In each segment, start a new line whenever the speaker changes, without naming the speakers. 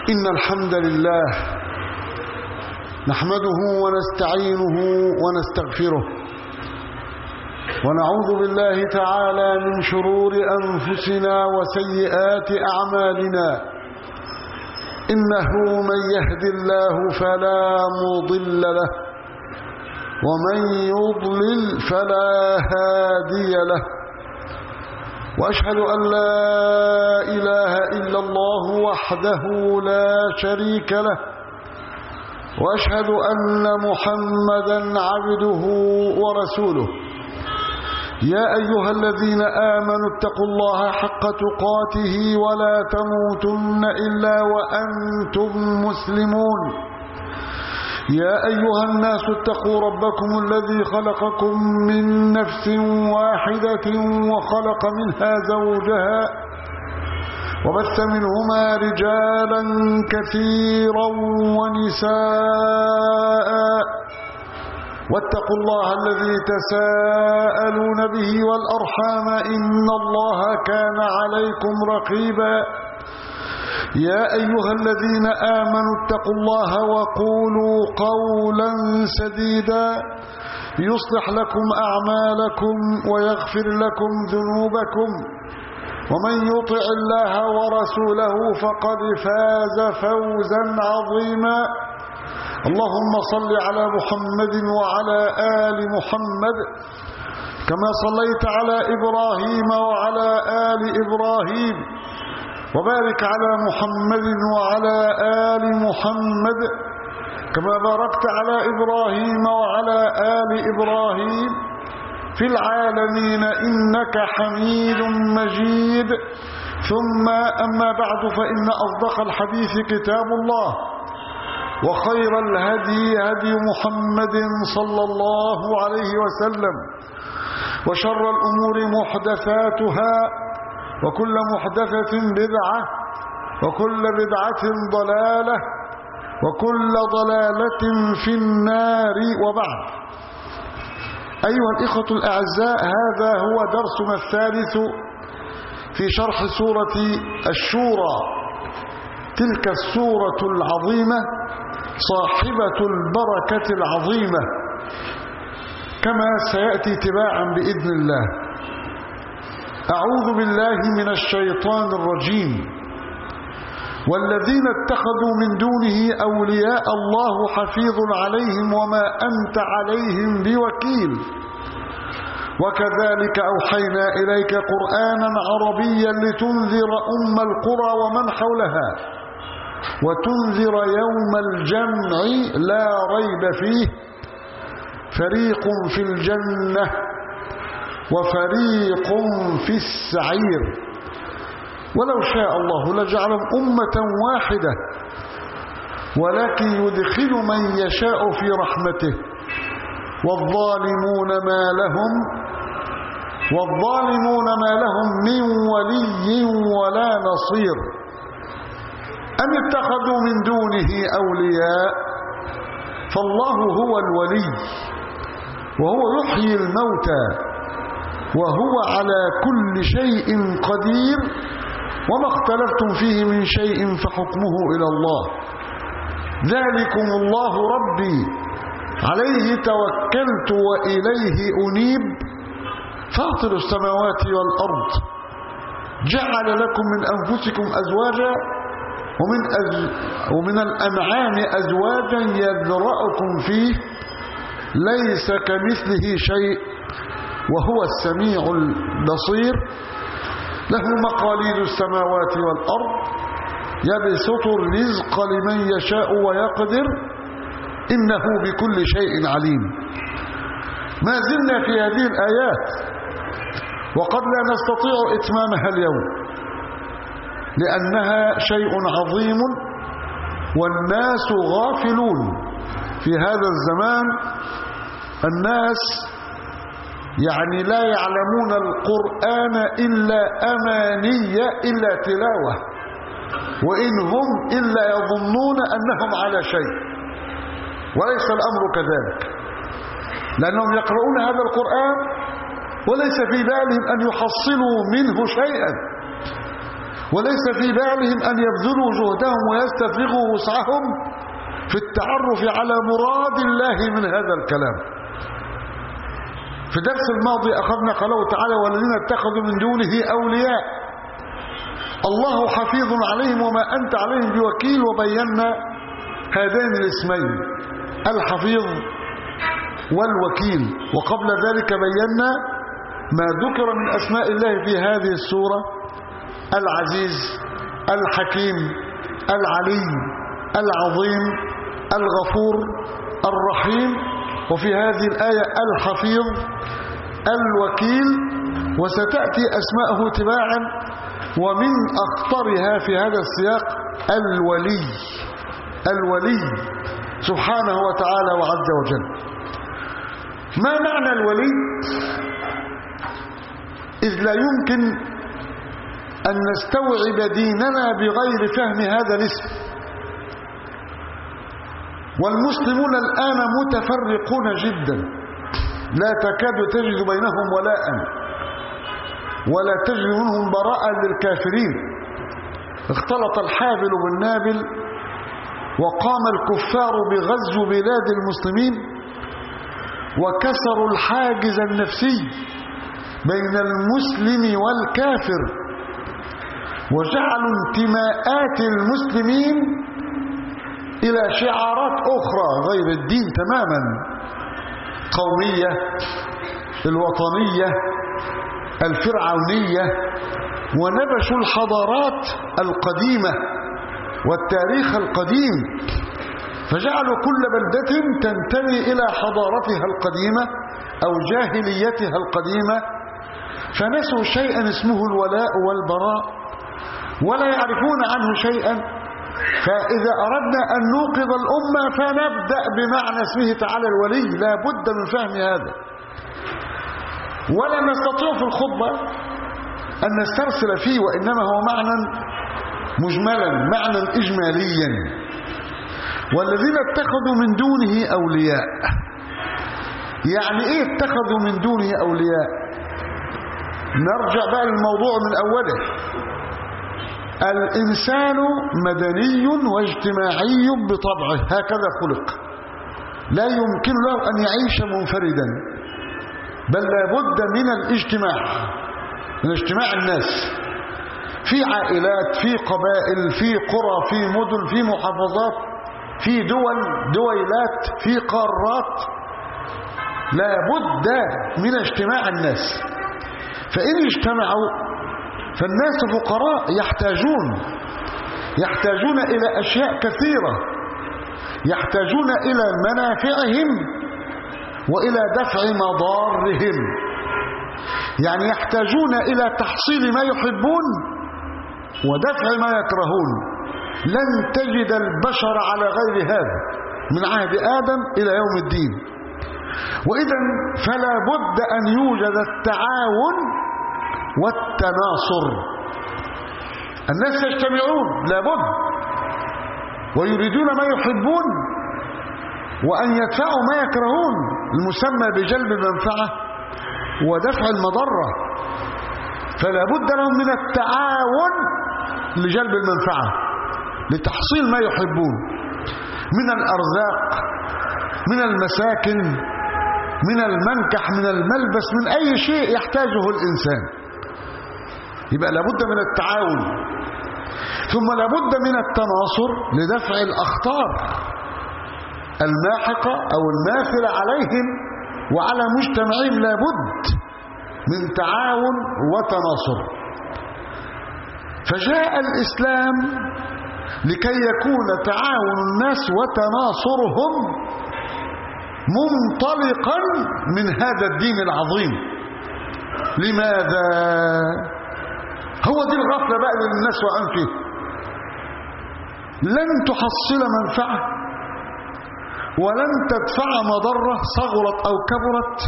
إن الحمد لله نحمده ونستعينه ونستغفره ونعوذ بالله تعالى من شرور أنفسنا وسيئات أعمالنا إنه من يهد الله فلا مضل له ومن يضلل فلا هادي له وأشهد أن لا إله إلا الله وحده لا شريك له وأشهد أن محمدا عبده ورسوله يا أيها الذين آمنوا اتقوا الله حق تقاته ولا تموتن إلا وأنتم مسلمون يا أيها الناس اتقوا ربكم الذي خلقكم من نفس واحدة وخلق منها زوجها وبث منهما رجالا كثيرا ونساء واتقوا الله الذي تساءلون به والأرحام إن الله كان عليكم رقيبا يا أيها الذين آمنوا اتقوا الله وقولوا قولا سديدا يصلح لكم أعمالكم ويغفر لكم ذنوبكم ومن يطع الله ورسوله فقد فاز فوزا عظيما اللهم صل على محمد وعلى آل محمد كما صليت على إبراهيم وعلى آل إبراهيم وبارك على محمد وعلى آل محمد كما باركت على إبراهيم وعلى آل إبراهيم في العالمين إنك حميد مجيد ثم أما بعد فإن أصدق الحديث كتاب الله وخير الهدي هدي محمد صلى الله عليه وسلم وشر الأمور محدثاتها وكل محدثة بدعة وكل بدعة ضلالة وكل ضلالة في النار وبعد أيها الإخوة الأعزاء هذا هو درسنا الثالث في شرح سورة الشورى تلك السورة العظيمة صاحبة البركة العظيمة كما سيأتي تباعا بإذن الله أعوذ بالله من الشيطان الرجيم والذين اتخذوا من دونه أولياء الله حفيظ عليهم وما أنت عليهم بوكيل وكذلك أوحينا إليك قرآنا عربيا لتنذر أم القرى ومن حولها وتنذر يوم الجمع لا ريب فيه فريق في الجنة وفريق في السعير ولو شاء الله لجعلهم أمة واحدة ولكن يدخل من يشاء في رحمته والظالمون ما لهم والظالمون ما لهم من ولي ولا نصير أم اتخذوا من دونه أولياء فالله هو الولي وهو يحيي الموتى وهو على كل شيء قدير وما اختلفتم فيه من شيء فحكمه إلى الله ذلكم الله ربي عليه توكلت وإليه أنيب فاطر السماوات والأرض جعل لكم من أنفسكم أزواجا ومن, أز... ومن الأنعام أزواجا يذرأكم فيه ليس كمثله شيء وهو السميع البصير له مقاليد السماوات والأرض يبسط الرزق لمن يشاء ويقدر إنه بكل شيء عليم ما زلنا في هذه الآيات وقد لا نستطيع إتمامها اليوم لأنها شيء عظيم والناس غافلون في هذا الزمان الناس يعني لا يعلمون القرآن إلا أمانية إلا تلاوة وإن هم إلا يظنون أنهم على شيء وليس الأمر كذلك لأنهم يقرؤون هذا القرآن وليس في بالهم أن يحصلوا منه شيئا وليس في بالهم أن يبذلوا جهدهم ويستفرغوا وسعهم في التعرف على مراد الله من هذا الكلام في درس الماضي أخذنا قوله تعالى والذين اتخذوا من دونه أولياء الله حفيظ عليهم وما أنت عليهم بوكيل وبينا هذين الاسمين الحفيظ والوكيل وقبل ذلك بينا ما ذكر من أسماء الله في هذه السورة العزيز الحكيم العلي العظيم الغفور الرحيم وفي هذه الآية الحفيظ الوكيل وستأتي أسماءه تباعا ومن أخطرها في هذا السياق الولي الولي سبحانه وتعالى وعز وجل ما معنى الولي إذ لا يمكن أن نستوعب ديننا بغير فهم هذا الاسم والمسلمون الآن متفرقون جدا لا تكاد تجد بينهم ولاء ولا تجد منهم براءة للكافرين اختلط الحابل بالنابل وقام الكفار بغزو بلاد المسلمين وكسروا الحاجز النفسي بين المسلم والكافر وجعلوا انتماءات المسلمين إلى شعارات أخرى غير الدين تماما قومية الوطنية الفرعونية ونبشوا الحضارات القديمة والتاريخ القديم فجعلوا كل بلدة تنتمي إلى حضارتها القديمة أو جاهليتها القديمة فنسوا شيئا اسمه الولاء والبراء ولا يعرفون عنه شيئا فإذا أردنا أن نوقظ الأمة فنبدأ بمعنى اسمه تعالى الولي لا بد من فهم هذا ولا نستطيع في الخطبة أن نسترسل فيه وإنما هو معنى مجملا معنى إجماليا والذين اتخذوا من دونه أولياء يعني إيه اتخذوا من دونه أولياء نرجع بقى للموضوع من أوله الإنسان مدني واجتماعي بطبعه هكذا خلق لا يمكن له أن يعيش منفردا بل لابد من الاجتماع من اجتماع الناس في عائلات في قبائل في قرى في مدن في محافظات في دول دويلات في قارات لابد من اجتماع الناس فإن اجتمعوا فالناس فقراء يحتاجون يحتاجون إلى أشياء كثيرة يحتاجون إلى منافعهم وإلى دفع مضارهم يعني يحتاجون إلى تحصيل ما يحبون ودفع ما يكرهون لن تجد البشر على غير هذا من عهد آدم إلى يوم الدين وإذا فلا بد أن يوجد التعاون والتناصر الناس يجتمعون لابد ويريدون ما يحبون وأن يدفعوا ما يكرهون المسمى بجلب المنفعة ودفع المضرة فلا بد لهم من التعاون لجلب المنفعة لتحصيل ما يحبون من الأرزاق من المساكن من المنكح من الملبس من أي شيء يحتاجه الإنسان يبقى لابد من التعاون ثم لابد من التناصر لدفع الأخطار الماحقة أو الماثلة عليهم وعلى مجتمعهم لابد من تعاون وتناصر فجاء الإسلام لكي يكون تعاون الناس وتناصرهم منطلقا من هذا الدين العظيم لماذا هو دي الغفلة بقى اللي الناس وقعوا فيه لن تحصل منفعة ولن تدفع مضرة صغرت أو كبرت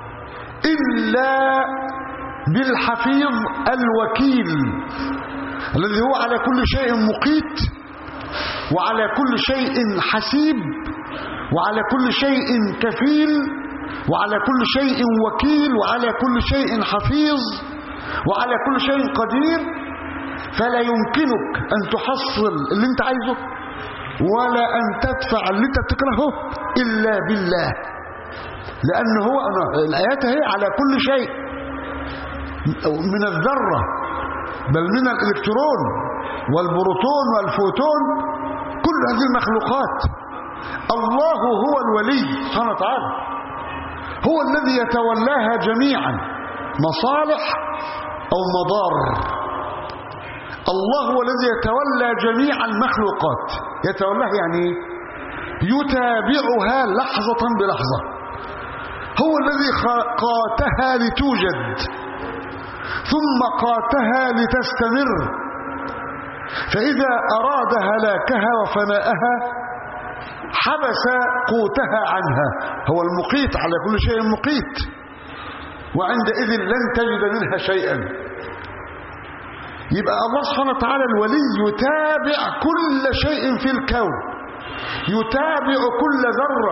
إلا بالحفيظ الوكيل الذي هو على كل شيء مقيت وعلى كل شيء حسيب وعلى كل شيء كفيل وعلى كل شيء وكيل وعلى كل شيء حفيظ وعلى كل شيء قدير فلا يمكنك أن تحصل اللي انت عايزه ولا أن تدفع اللي انت بتكرهه إلا بالله لأن هو الآيات هي على كل شيء من الذرة بل من الإلكترون والبروتون والفوتون كل هذه المخلوقات الله هو الولي سبحانه وتعالى هو الذي يتولاها جميعا مصالح أو مضار الله هو الذي يتولى جميع المخلوقات يتولاها يعني يتابعها لحظة بلحظة هو الذي قاتها لتوجد ثم قاتها لتستمر فإذا أراد هلاكها وفناءها حبس قوتها عنها هو المقيت على كل شيء مقيت وعندئذ لن تجد منها شيئا يبقى الله سبحانه وتعالى الولي يتابع كل شيء في الكون يتابع كل ذرة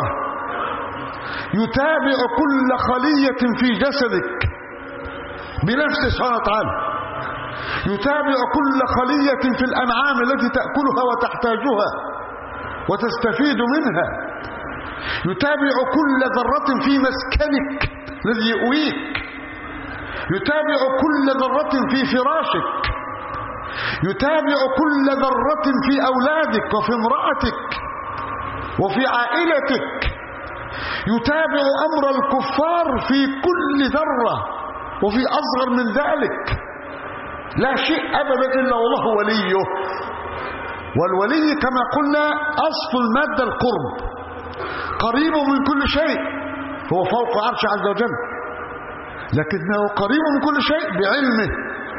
يتابع كل خلية في جسدك بنفسه سبحانه وتعالى يتابع كل خلية في الأنعام التي تأكلها وتحتاجها وتستفيد منها يتابع كل ذرة في مسكنك الذي يؤويك يتابع كل ذرة في فراشك يتابع كل ذرة في أولادك وفي امرأتك وفي عائلتك يتابع أمر الكفار في كل ذرة وفي أصغر من ذلك لا شيء أبدا إلا والله وليه والولي كما قلنا أصل المادة القرب قريب من كل شيء هو فوق عرش عز وجل لكنه قريب من كل شيء بعلمه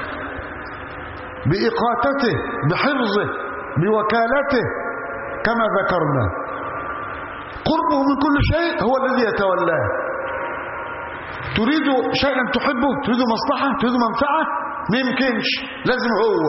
بإقاتته بحفظه بوكالته كما ذكرنا قربه من كل شيء هو الذي يتولاه تريد شيئا تحبه تريد مصلحة تريد منفعة ما يمكنش لازم هو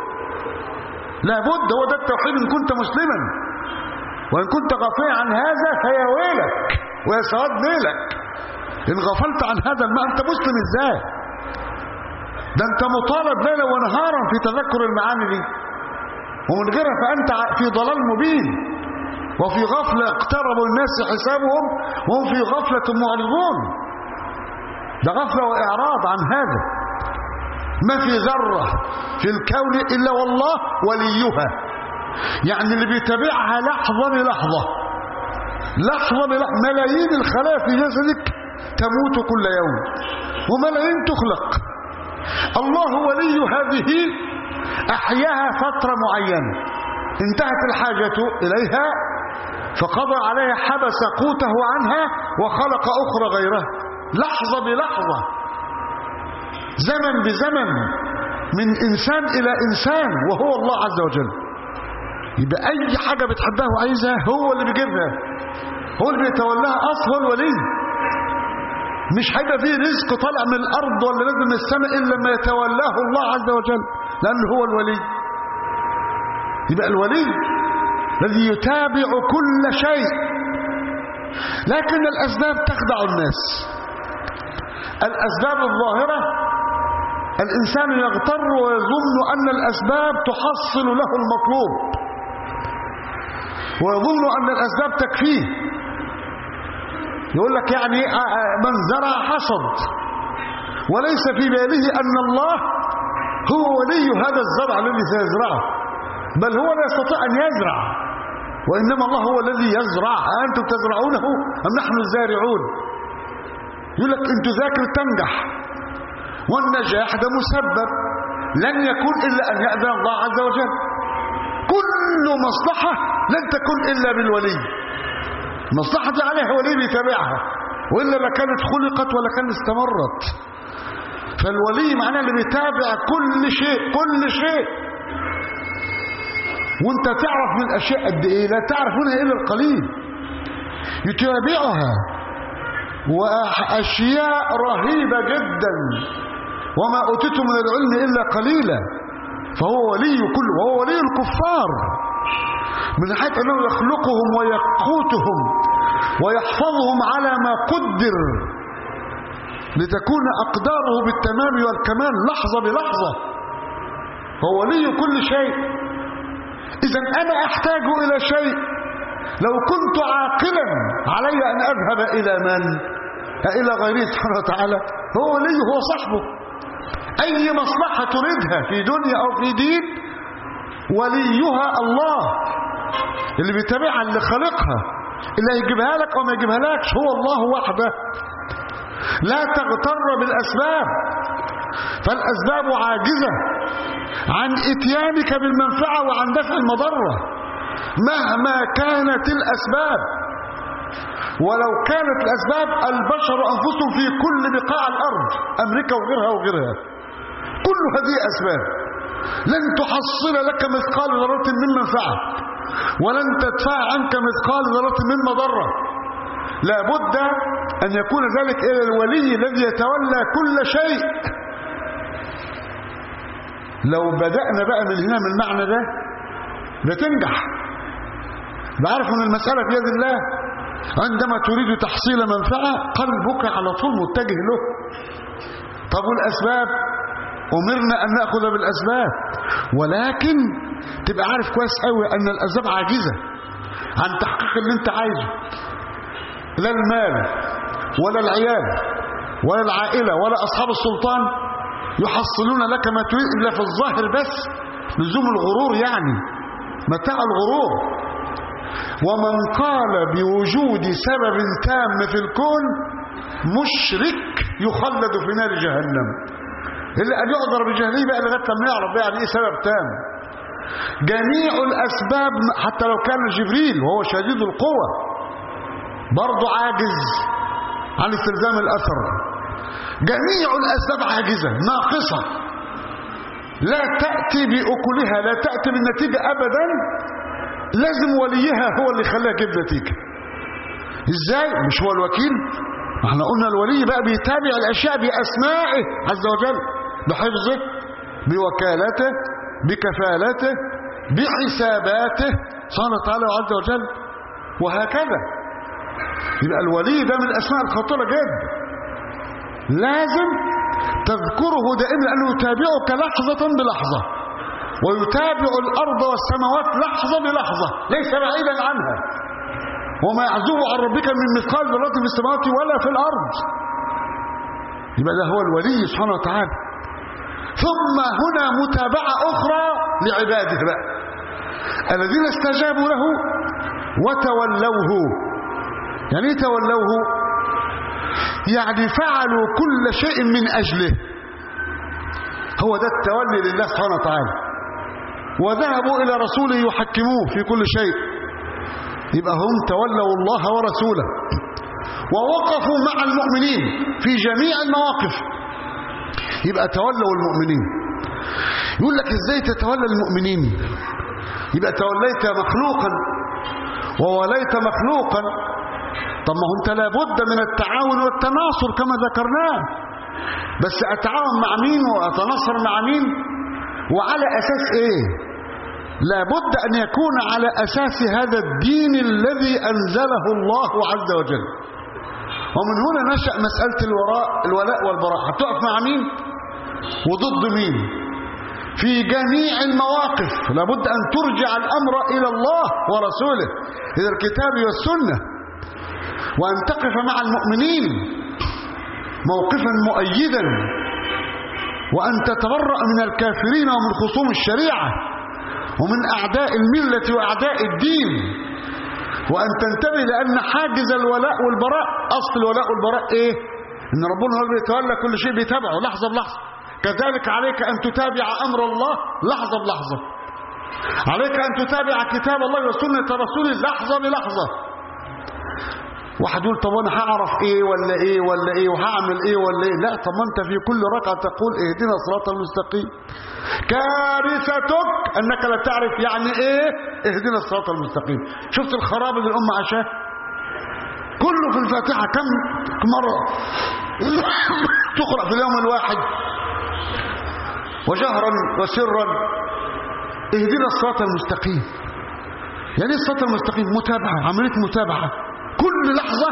لابد هو ده التوحيد إن كنت مسلما وإن كنت غافلا عن هذا فيا ويلك ويا سواد ليلك إن غفلت عن هذا الماء أنت مسلم إزاي ده أنت مطالب ليلا ونهارا في تذكر المعاني دي ومن غيرها فأنت في ضلال مبين وفي غفلة اقتربوا الناس حسابهم وهم في غفلة معرضون ده غفلة وإعراض عن هذا ما في ذرة في الكون إلا والله وليها يعني اللي بيتابعها لحظة بلحظة لحظة بلحظة ملايين الخلايا في جسدك تموت كل يوم وملايين تخلق الله ولي هذه أحياها فترة معينة انتهت الحاجة إليها فقضى عليها حبس قوته عنها وخلق أخرى غيرها لحظة بلحظة زمن بزمن من إنسان إلى إنسان وهو الله عز وجل يبقى أي حاجة بتحبها وعايزها هو اللي بيجيبها هو اللي بيتولاها أصلا الولي مش هيبقى فيه رزق طالع من الأرض ولا نازل من السماء إلا ما يتولاه الله عز وجل لأنه هو الولي يبقى الولي الذي يتابع كل شيء لكن الأسباب تخدع الناس الأسباب الظاهرة الإنسان يغتر ويظن أن الأسباب تحصل له المطلوب ويظن أن الأسباب تكفيه يقول لك يعني من زرع حصد وليس في باله أن الله هو ولي هذا الزرع الذي سيزرعه بل هو لا يستطيع أن يزرع وإنما الله هو الذي يزرع أنتم تزرعونه أم نحن الزارعون يقول لك أنت ذاكر تنجح والنجاح ده مسبب لن يكون إلا أن يأذن الله عز وجل كل مصلحة لن تكون إلا بالولي مصلحة عليها ولي بيتابعها وإلا لكانت خلقت ولا كانت استمرت فالولي معناه اللي بيتابع كل شيء كل شيء وانت تعرف من الأشياء قد إيه لا تعرف منها إلا القليل يتابعها وأشياء رهيبة جدا وما أوتيتم من العلم إلا قليلا فهو ولي كل وهو ولي الكفار من حيث أنه يخلقهم ويقوتهم ويحفظهم على ما قدر لتكون أقداره بالتمام والكمال لحظة بلحظة هو ولي كل شيء إذا أنا أحتاج إلى شيء لو كنت عاقلا علي أن أذهب إلى من إلى غيره سبحانه وتعالى هو ولي هو صاحبه أي مصلحة تريدها في دنيا أو في دين وليها الله اللي بيتابعها اللي خلقها اللي هيجيبها لك أو ما يجيبها لكش هو الله وحده لا تغتر بالأسباب فالأسباب عاجزة عن اتيانك بالمنفعة وعن دفع المضرة مهما كانت الأسباب ولو كانت الأسباب البشر أنفسهم في كل بقاع الأرض أمريكا وغيرها وغيرها كل هذه أسباب لن تحصل لك مثقال ذرة من منفعة ولن تدفع عنك مثقال ذرة من مضرة لا بد أن يكون ذلك إلى الولي الذي يتولى كل شيء لو بدأنا بقى من هنا من المعنى ده لتنجح بعرف ان المسألة في يد الله عندما تريد تحصيل منفعة قلبك على طول متجه له طب والأسباب أمرنا أن نأخذ بالأسباب ولكن تبقى عارف كويس قوي أن الأسباب عاجزة عن تحقيق اللي انت عايزه لا المال ولا العيال ولا العائلة ولا أصحاب السلطان يحصلون لك ما تريد إلا في الظاهر بس لزوم الغرور يعني متاع الغرور ومن قال بوجود سبب تام في الكون مشرك يخلد في نار جهنم اللي قال يقدر بجهنم بقى لغايه لما يعرف يعني ايه سبب تام جميع الاسباب حتى لو كان جبريل وهو شديد القوه برضه عاجز عن استلزام الاثر جميع الاسباب عاجزه ناقصه لا تاتي باكلها لا تاتي بالنتيجه ابدا لازم وليها هو اللي يخليها تجيب نتيجه ازاي مش هو الوكيل احنا قلنا الولي بقى بيتابع الاشياء باسمائه عز وجل بحفظه بوكالته بكفالته بحساباته سبحانه وتعالى عز وجل وهكذا يبقى الولي ده من الاسماء الخطيره جدا لازم تذكره دائما لانه يتابعك لحظه بلحظه ويتابع الارض والسماوات لحظه بلحظه ليس بعيدا عنها وما يعزوه عن ربك من مثقال ذره في السماوات ولا في الارض يبقى ده هو الولي سبحانه وتعالى ثم هنا متابعه اخرى لعباده بقى الذين استجابوا له وتولوه يعني ايه تولوه يعني فعلوا كل شيء من اجله هو ده التولي لله سبحانه وتعالى وذهبوا الى رسوله يحكموه في كل شيء يبقى هم تولوا الله ورسوله ووقفوا مع المؤمنين في جميع المواقف يبقى تولوا المؤمنين يقول لك ازاي تتولى المؤمنين يبقى توليت مخلوقا ووليت مخلوقا طب ما هو انت لابد من التعاون والتناصر كما ذكرناه بس اتعاون مع مين واتناصر مع مين وعلى اساس ايه لابد ان يكون على اساس هذا الدين الذي انزله الله عز وجل ومن هنا نشأ مسألة الوراء الولاء والبراء هتقف مع مين وضد مين في جميع المواقف لابد أن ترجع الأمر إلى الله ورسوله إلى الكتاب والسنة وأن تقف مع المؤمنين موقفا مؤيدا وأن تتبرأ من الكافرين ومن خصوم الشريعة ومن أعداء الملة وأعداء الدين وأن تنتبه لأن حاجز الولاء والبراء أصل الولاء والبراء إيه إن ربنا هو اللي بيتولى كل شيء بيتابعه لحظة بلحظة كذلك عليك أن تتابع أمر الله لحظة بلحظة عليك أن تتابع كتاب الله وسنة رسوله لحظة بلحظة واحد يقول طب انا هعرف ايه ولا ايه ولا ايه وهعمل ايه ولا ايه لا طب ما انت في كل ركعه تقول اهدنا الصراط المستقيم كارثتك انك لا تعرف يعني ايه اهدنا الصراط المستقيم شفت الخراب اللي الامه عاشاه كله في الفاتحه كم مره تقرا في اليوم الواحد وجهرا وسرا اهدنا الصراط المستقيم يعني الصراط المستقيم متابعه عمليه متابعه كل لحظة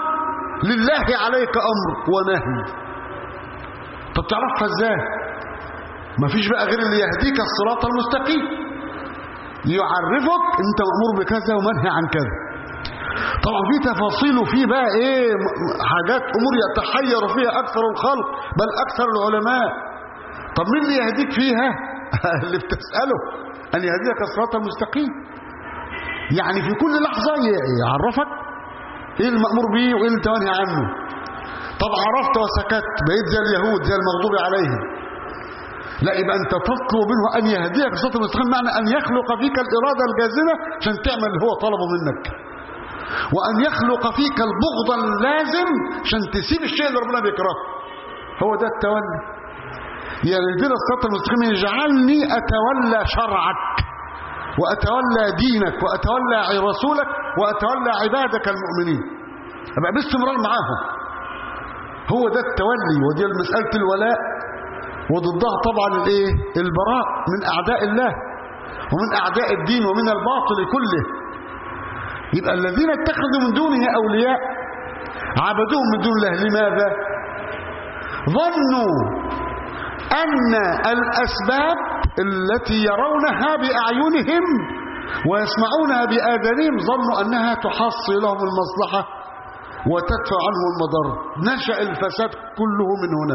لله عليك أمر ونهي طب تعرفها ازاي ما فيش بقى غير اللي يهديك الصراط المستقيم يعرفك انت مأمور بكذا ومنهي عن كذا طبعا في تفاصيل وفي بقى ايه حاجات امور يتحير فيها اكثر الخلق بل اكثر العلماء طب مين اللي يهديك فيها اللي بتسأله ان يهديك الصراط المستقيم يعني في كل لحظة يعرفك ايه المأمور به وايه اللي تنهي عنه طب عرفت وسكت بقيت زي اليهود زي المغضوب عليهم لا يبقى انت تطلب منه ان يهديك الصراط المستقيم معنى ان يخلق فيك الاراده الجازمه عشان تعمل اللي هو طلبه منك وان يخلق فيك البغض اللازم عشان تسيب الشيء اللي ربنا بيكرهه هو ده التولي يعني دين الصراط المستقيم يجعلني اتولى شرعك واتولى دينك واتولى رسولك واتولى عبادك المؤمنين ابقى باستمرار معاهم هو ده التولي ودي مساله الولاء وضدها طبعا الايه البراء من اعداء الله ومن اعداء الدين ومن الباطل كله يبقى الذين اتخذوا من دونه اولياء عبدوهم من دون الله لماذا ظنوا ان الاسباب التي يرونها باعينهم ويسمعونها باذانهم ظنوا انها تحصي لهم المصلحه وتدفع عنهم المضر نشا الفساد كله من هنا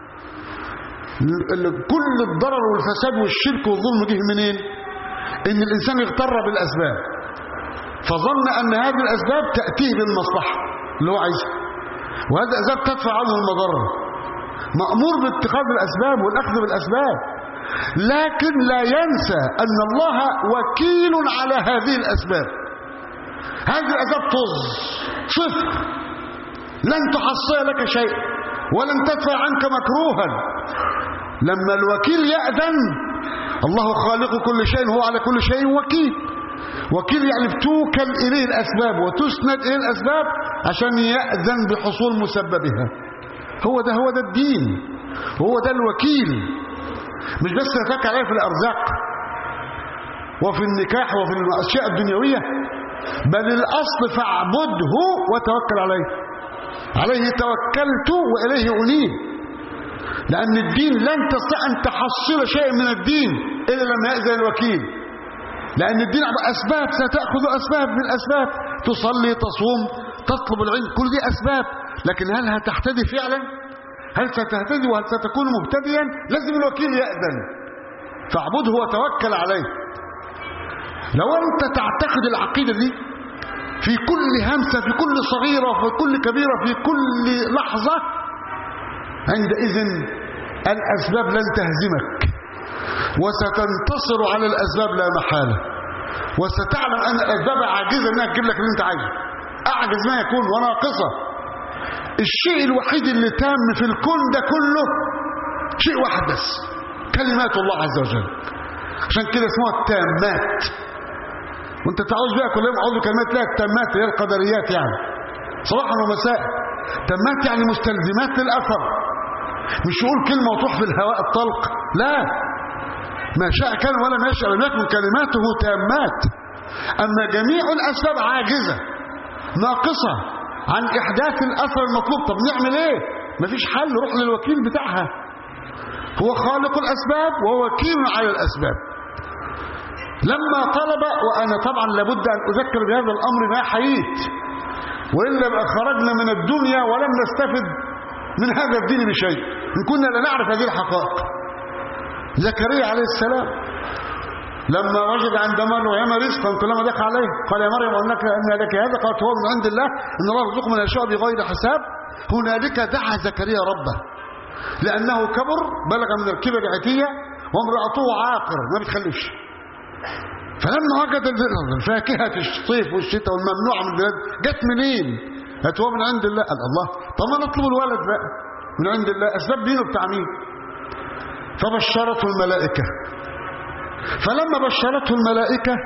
كل الضرر والفساد والشرك والظلم جه منين ان الانسان اغتر بالاسباب فظن ان هذه الاسباب تاتيه بالمصلحه اللي هو عايزها وهذه الاسباب تدفع عنه المضره مامور باتخاذ الاسباب والاخذ بالاسباب لكن لا ينسى ان الله وكيل على هذه الاسباب هذه الاسباب طز صفر لن تحصي لك شيء ولن تدفع عنك مكروها لما الوكيل يأذن الله خالق كل شيء هو على كل شيء وكيل وكيل يعني بتوكل إليه الأسباب وتسند إليه الأسباب عشان يأذن بحصول مسببها هو ده هو ده الدين هو ده الوكيل مش بس يتك عليه في الأرزاق وفي النكاح وفي الأشياء الدنيوية بل الأصل فاعبده وتوكل عليه عليه توكلت وإليه أنيب لأن الدين لن تستطيع أن تحصل شيء من الدين إلا لما يأذن الوكيل لأن الدين أسباب ستأخذ أسباب من الأسباب تصلي تصوم تطلب العلم كل دي أسباب لكن هل هتهتدي فعلا هل ستهتدي وهل ستكون مهتديا لازم الوكيل يأذن فاعبده وتوكل عليه لو أنت تعتقد العقيدة دي في كل همسة في كل صغيرة في كل كبيرة في كل لحظة عندئذ الأسباب لن تهزمك وستنتصر على الأسباب لا محالة وستعلم أن الأسباب عاجزة أنها تجيب لك اللي أنت عايزه أعجز ما يكون وناقصة الشيء الوحيد اللي تام في الكون ده كله شيء واحد بس كلمات الله عز وجل عشان كده اسمها التامات وانت تعوز بقى كل يوم عاوز كلمات لا التامات هي القدريات يعني صباحا ومساء تامات يعني مستلزمات للاثر مش يقول كلمه وتروح في الهواء الطلق لا ما شاء كان ولا ما يشاء لم يكن كلماته تامات اما جميع الاسباب عاجزه ناقصه عن احداث الاثر المطلوب طب نعمل ايه مفيش حل روح للوكيل بتاعها هو خالق الاسباب وهو وكيل على الاسباب لما طلب وانا طبعا لابد ان اذكر بهذا الامر ما حييت والا بقى خرجنا من الدنيا ولم نستفد من هذا الدين بشيء ان كنا لا نعرف هذه الحقائق زكريا عليه السلام لما وجد عند مريم رزقا كلما دخل عليه قال يا مريم انك ان لك هذا قالت هو من عند الله ان الله يرزق من يشاء بغير حساب هنالك دعا زكريا ربه لانه كبر بلغ من الكبر عتيه وامراته عاقر ما بتخلفش فلما وجد الفاكهه الصيف والشتاء والممنوعه من البلاد جت منين؟ قالت هو من عند الله قال الله طب ما نطلب الولد بقى من عند الله اسباب دينه بتاع مين؟ فبشرته الملائكه فلما بشرته الملائكه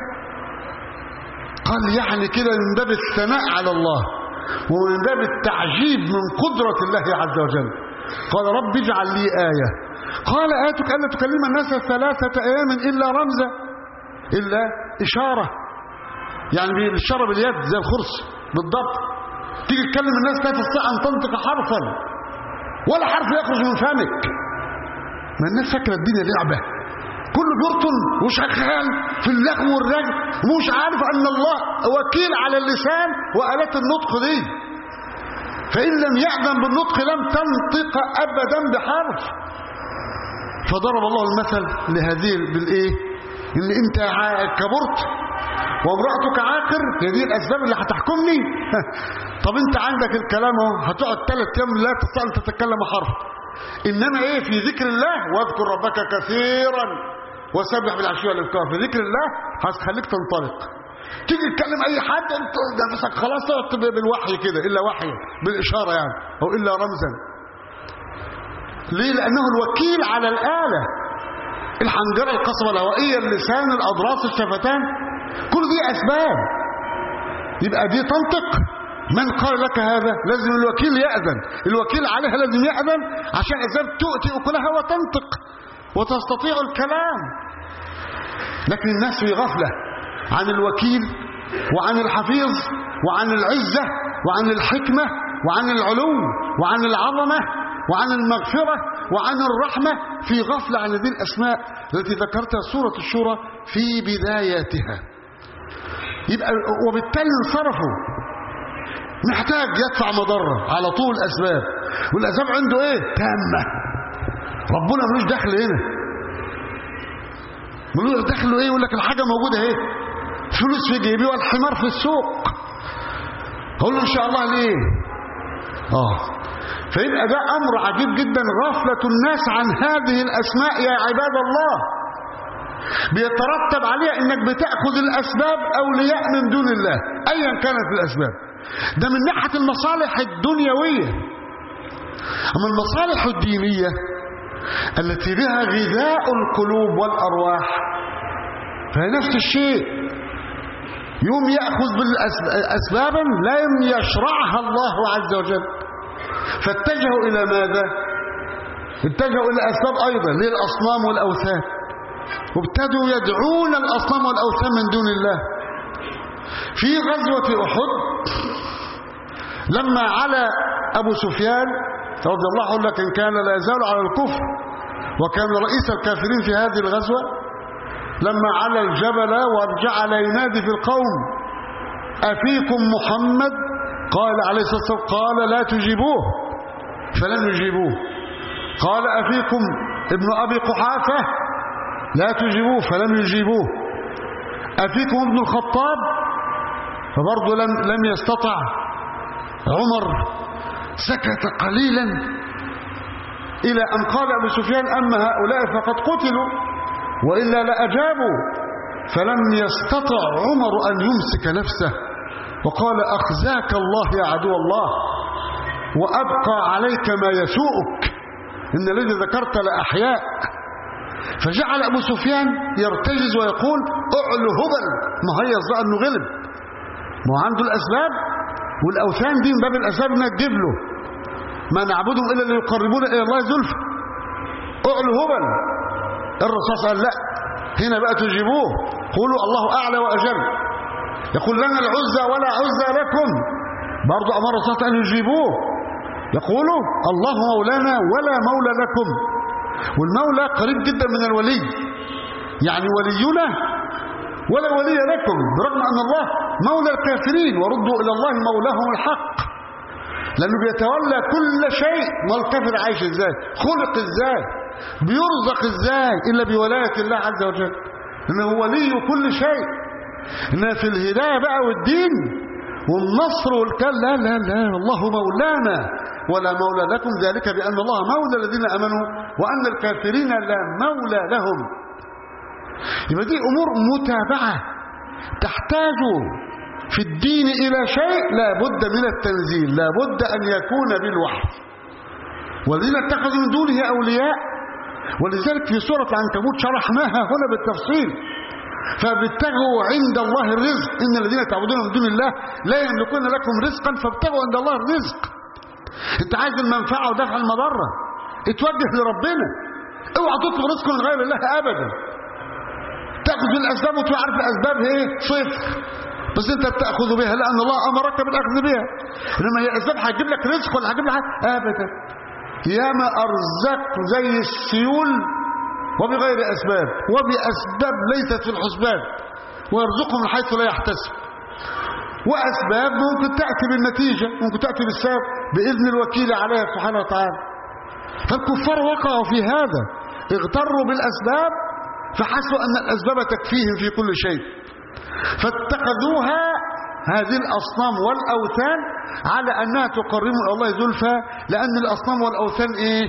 قال يعني كده من باب الثناء على الله ومن باب التعجيب من قدره الله عز وجل قال رب اجعل لي ايه قال ايتك الا تكلم الناس ثلاثه ايام الا رمزا الا اشاره يعني بالاشاره باليد زي الخرس بالضبط تيجي تكلم الناس لا تستطيع ان تنطق حرفا ولا حرف يخرج من فمك ما الناس فاكره الدنيا لعبه كله بيرطن وشغال في اللغو والرجل ومش عارف ان الله وكيل على اللسان والات النطق دي فان لم يأذن بالنطق لم تنطق ابدا بحرف فضرب الله المثل لهذه بالايه ان انت كبرت وامرأتك عاقر هي دي الاسباب اللي هتحكمني طب انت عندك الكلام اهو هتقعد ثلاث ايام لا تستطيع ان تتكلم حرف انما ايه في ذكر الله واذكر ربك كثيرا وسبح بالعشي والابكار في ذكر الله هتخليك تنطلق تيجي تكلم اي حد انت نفسك خلاص تقعد بالوحي كده الا وحي بالاشاره يعني او الا رمزا ليه لانه الوكيل على الاله الحنجره القصبه الهوائيه اللسان الاضراس الشفتان كل دي اسباب يبقى دي تنطق من قال لك هذا لازم الوكيل يأذن الوكيل عليها لازم يأذن عشان أسباب تؤتي أكلها وتنطق وتستطيع الكلام لكن الناس في غفلة عن الوكيل وعن الحفيظ وعن العزة وعن الحكمة وعن العلو وعن العظمة وعن المغفرة وعن الرحمة في غفلة عن هذه الأسماء التي ذكرتها سورة الشورى في بداياتها يبقى وبالتالي انصرفوا محتاج يدفع مضرة على طول أسباب والأسباب عنده إيه تامة ربنا ملوش دخل هنا ملوش دخل إيه يقول لك الحاجة موجودة إيه فلوس في جيبي والحمار في السوق هقول له إن شاء الله ليه آه فيبقى ده أمر عجيب جدا غفلة الناس عن هذه الأسماء يا عباد الله بيترتب عليها انك بتأخذ الأسباب أولياء من دون الله أيا كانت الأسباب ده من ناحية المصالح الدنيوية أما المصالح الدينية التي بها غذاء القلوب والأرواح فهي نفس الشيء يوم يأخذ بالأسبابا لم يشرعها الله عز وجل فاتجهوا إلى ماذا اتجهوا إلى أسباب أيضا للأصنام والأوثان وابتدوا يدعون الأصنام والأوثان من دون الله في غزوة أحد لما على أبو سفيان رضي الله عنه لكن كان لا يزال على الكفر وكان رئيس الكافرين في هذه الغزوة لما على الجبل وجعل ينادي في القوم أفيكم محمد قال عليه الصلاة والسلام قال لا تجيبوه فلم يجيبوه قال أفيكم ابن أبي قحافة لا تجيبوه فلم يجيبوه أفيكم ابن الخطاب فبرضه لم, لم يستطع عمر سكت قليلا إلى أن قال أبو سفيان أما هؤلاء فقد قتلوا وإلا لأجابوا فلم يستطع عمر أن يمسك نفسه وقال أخزاك الله يا عدو الله وأبقى عليك ما يسوءك إن الذي ذكرت لأحياء فجعل أبو سفيان يرتجز ويقول اعلو هبل ما هي بقى أنه غلب ما هو عنده الأسباب والأوثان دي من باب الأسباب إنها تجيب له ما نعبدهم إلا ليقربونا إلى الله زلفى اعلو هبل الرسول قال لا هنا بقى تجيبوه قولوا الله أعلى وأجل يقول لنا العزة ولا عزة لكم برضو أمر الرسول أن يجيبوه يقولوا الله مولانا ولا مولى لكم والمولى قريب جدا من الولي يعني ولينا ولا ولي لكم برغم أن الله مولى الكافرين وردوا إلى الله مولاهم الحق لأنه بيتولى كل شيء ما الكافر عايش ازاي خلق ازاي بيرزق ازاي إلا بولاية الله عز وجل إنه هو ولي كل شيء إنها في الهداية بقى والدين والنصر والكل لا لا لا الله مولانا ولا مولى لكم ذلك بأن الله مولى الذين أمنوا وأن الكافرين لا مولى لهم يبقى دي أمور متابعة تحتاج في الدين إلى شيء لا بد من التنزيل لا بد أن يكون بالوحي والذين اتخذوا من دونه أولياء ولذلك في سورة العنكبوت شرحناها هنا بالتفصيل فابتغوا عند الله الرزق إن الذين تعبدون من دون الله لا يملكون لكم رزقا فابتغوا عند الله الرزق انت عايز المنفعة ودفع المضرة اتوجه لربنا اوعى تطلب رزق من غير الله ابدا تاخذ الاسباب وتعرف الاسباب ايه صفر بس انت بتاخذ بها لان الله امرك بالاخذ بها انما هي الاسباب هتجيب لك رزق ولا هتجيب لك ابدا ياما أرزق زي السيول وبغير أسباب وبأسباب ليست في الحسبان ويرزقهم من حيث لا يحتسب وأسباب ممكن تأتي بالنتيجة ممكن تأتي بالسبب بإذن الوكيل عليها سبحانه وتعالى فالكفار وقعوا في هذا اغتروا بالأسباب فحسوا أن الأسباب تكفيهم في كل شيء فاتخذوها هذه الأصنام والأوثان على أنها تقرب إلى الله زلفى لأن الأصنام والأوثان إيه؟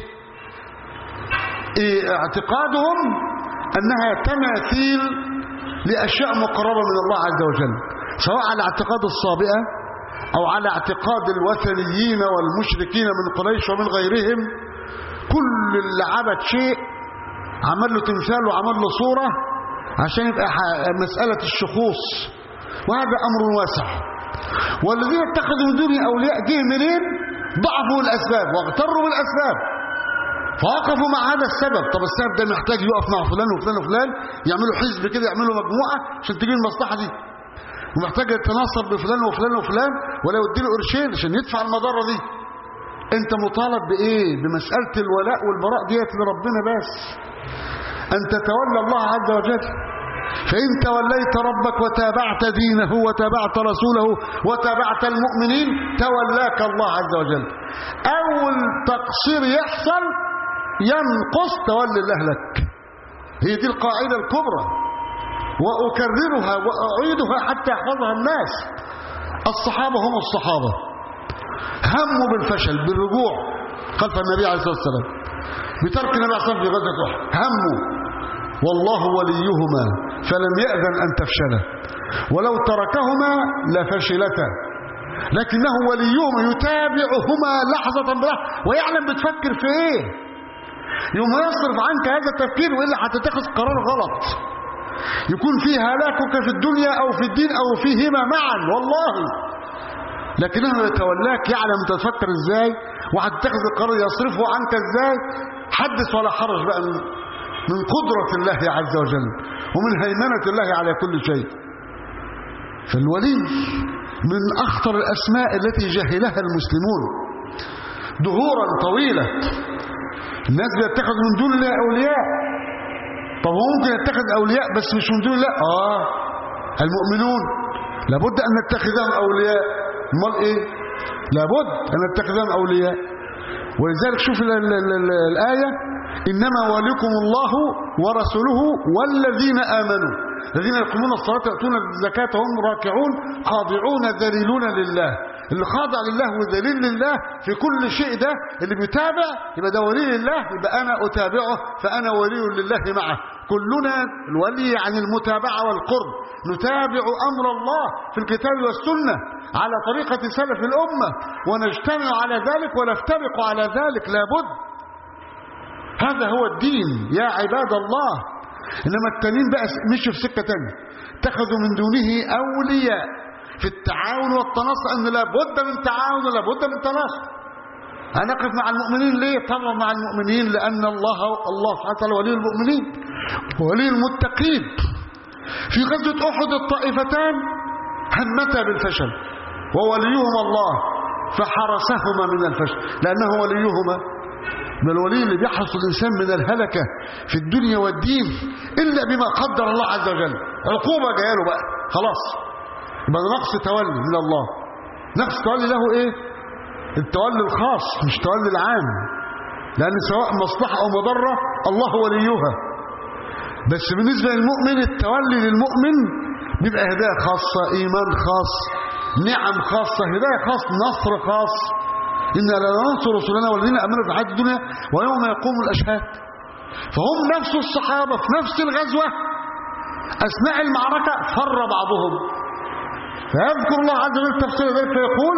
إيه اعتقادهم أنها تماثيل لأشياء مقربة من الله عز وجل سواء على اعتقاد الصابئة أو على اعتقاد الوثنيين والمشركين من قريش ومن غيرهم كل اللي عبد شيء عمل له تمثال وعمل له صورة عشان يبقى مسألة الشخوص وهذا أمر واسع والذين اتخذوا من دونه أولياء جه منين ضعفوا الأسباب واغتروا بالأسباب فوقفوا مع هذا السبب طب السبب ده محتاج يقف مع فلان وفلان وفلان يعملوا حزب كده يعملوا مجموعة عشان تجيب المصلحة دي ومحتاج يتناصر بفلان وفلان وفلان ولا يديله قرشين عشان يدفع المضرة دي انت مطالب بايه بمسألة الولاء والبراء ديت لربنا بس ان تتولى الله عز وجل فإن توليت ربك وتابعت دينه وتابعت رسوله وتابعت المؤمنين تولاك الله عز وجل أول تقصير يحصل ينقص تولي الله لك هي دي القاعدة الكبرى وأكررها وأعيدها حتى يحفظها الناس الصحابة هم الصحابة هموا بالفشل بالرجوع خلف النبي عليه الصلاة والسلام بترك النبي عليه الصلاة والسلام في غزوة أحد هموا والله وليهما فلم يأذن أن تفشلا ولو تركهما لفشلتا لكنه وليهما يتابعهما لحظة بلحظة ويعلم بتفكر في ايه يوم يصرف عنك هذا التفكير وإلا هتتخذ قرار غلط يكون فيه هلاكك في الدنيا أو في الدين أو فيهما معا والله لكنه يتولاك يعلم تتفكر ازاي وهتتخذ القرار يصرفه عنك ازاي حدث ولا حرج بقى من من قدرة الله عز وجل ومن هيمنة الله على كل شيء فالولي من أخطر الأسماء التي جهلها المسلمون دهورا طويلة الناس بيتخذ من دون الله أولياء طب هو ممكن يتخذ أولياء بس مش من دون الله آه المؤمنون لابد أن نتخذهم أولياء امال إيه لابد أن نتخذهم أولياء ولذلك شوف ال ال ال الآية إنما وليكم الله ورسوله والذين آمنوا الذين يقومون الصلاة يأتون الزكاة هم راكعون خاضعون ذليلون لله اللي خاضع لله وذليل لله في كل شيء ده اللي بيتابع يبقى ده ولي لله يبقى أنا أتابعه فأنا ولي لله معه كلنا الولي عن المتابعة والقرب نتابع أمر الله في الكتاب والسنة على طريقة سلف الأمة ونجتمع على ذلك ونفترق على ذلك لابد هذا هو الدين يا عباد الله إنما التانيين بقى مشوا في سكة تانية اتخذوا من دونه أولياء في التعاون والتناصر أن لابد من تعاون ولابد من تناصر هنقف مع المؤمنين ليه طبعا مع المؤمنين لأن الله الله سبحانه وتعالى ولي المؤمنين ولي المتقين في غزوة أحد الطائفتان همتا بالفشل ووليهما الله فحرسهما من الفشل لأنه وليهما من الولي اللي بيحرس الإنسان من الهلكة في الدنيا والدين إلا بما قدر الله عز وجل عقوبة جايه له بقى خلاص يبقى نقص تولي من الله نقص تولي له إيه التولي الخاص مش تولي العام لأن سواء مصلحة أو مضرة الله وليها بس بالنسبة للمؤمن التولي للمؤمن بيبقى هداية خاصة إيمان خاص نعم خاصة هداية خاص نصر خاص إنا لا ننصر رسلنا والذين أمنوا في الحياة الدنيا ويوم يقوم الأشهاد فهم نفس الصحابة في نفس الغزوة أثناء المعركة فر بعضهم فيذكر الله عز وجل تفسير ذلك فيقول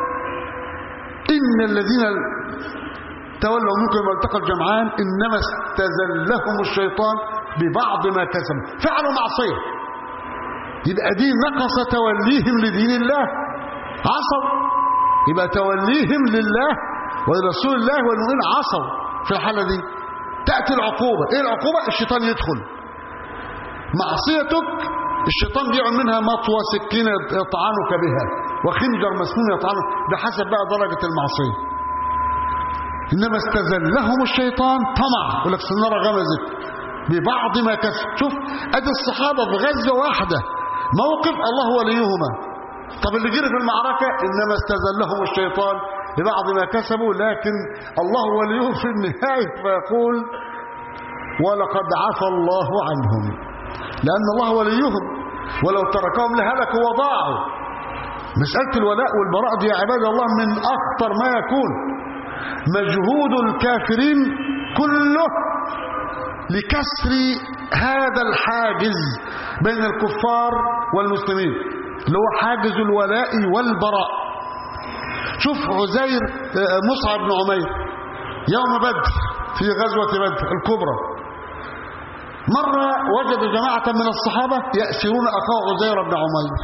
إن الذين تولوا منكم والتقى الجمعان إنما استزلهم الشيطان ببعض ما كسبوا فعلوا معصية يبقى دي نقص توليهم لدين الله عصوا يبقى توليهم لله ولرسول الله والمؤمنين عصوا في الحالة دي تأتي العقوبة ايه العقوبة الشيطان يدخل معصيتك الشيطان بيعمل منها مطوى سكينة يطعنك بها وخنجر مسنون يطعنك بحسب بقى درجة المعصية إنما استزلهم الشيطان طمع يقول لك سنرى غمزت ببعض ما كسب شوف أدي الصحابة في غزة واحدة موقف الله وليهما طب اللي جري في المعركة إنما استزلهم الشيطان ببعض ما كسبوا لكن الله وليهم في النهاية فيقول ولقد عفى الله عنهم لأن الله وليهم ولو تركهم لهلكوا وضاعوا مسألة الولاء والبراء دي يا عباد الله من أخطر ما يكون مجهود الكافرين كله لكسر هذا الحاجز بين الكفار والمسلمين اللي هو حاجز الولاء والبراء شوف عزير مصعب بن عمير يوم بدر في غزوة بدر الكبرى مرة وجد جماعة من الصحابة يأسرون أخاه عزير بن عمير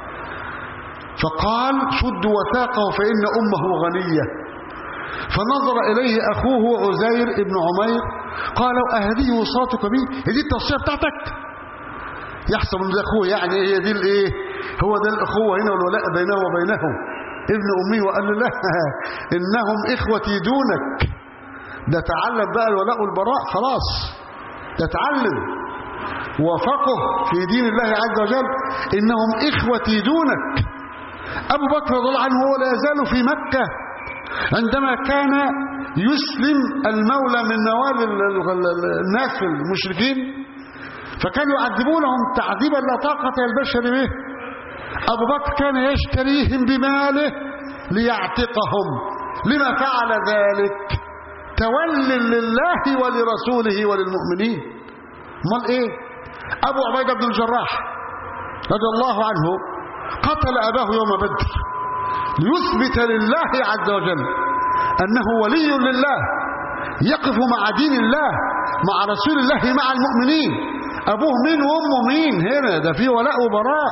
فقال شد وثاقه فإن أمه غنية فنظر إليه أخوه عزير بن عمير قال أهذه وصاتك بي هذه التصفية بتاعتك يحسب من أخوه يعني هي دي الايه هو ده الأخوة هنا والولاء بينه وبينه ابن أمي وقال له لا إنهم إخوتي دونك ده تعلم بقى الولاء والبراء خلاص ده تعلم وفقه في دين الله عز وجل إنهم إخوتي دونك أبو بكر رضي الله عنه هو لا يزال في مكة عندما كان يسلم المولى من نوال الناس المشركين فكانوا يعذبونهم تعذيبا لا طاقة البشر به أبو بكر كان يشتريهم بماله ليعتقهم لما فعل ذلك تول لله ولرسوله وللمؤمنين امال ايه ابو عبيده بن الجراح رضي الله عنه قتل اباه يوم بدر ليثبت لله عز وجل انه ولي لله يقف مع دين الله مع رسول الله مع المؤمنين ابوه مين وامه مين هنا ده في ولاء وبراء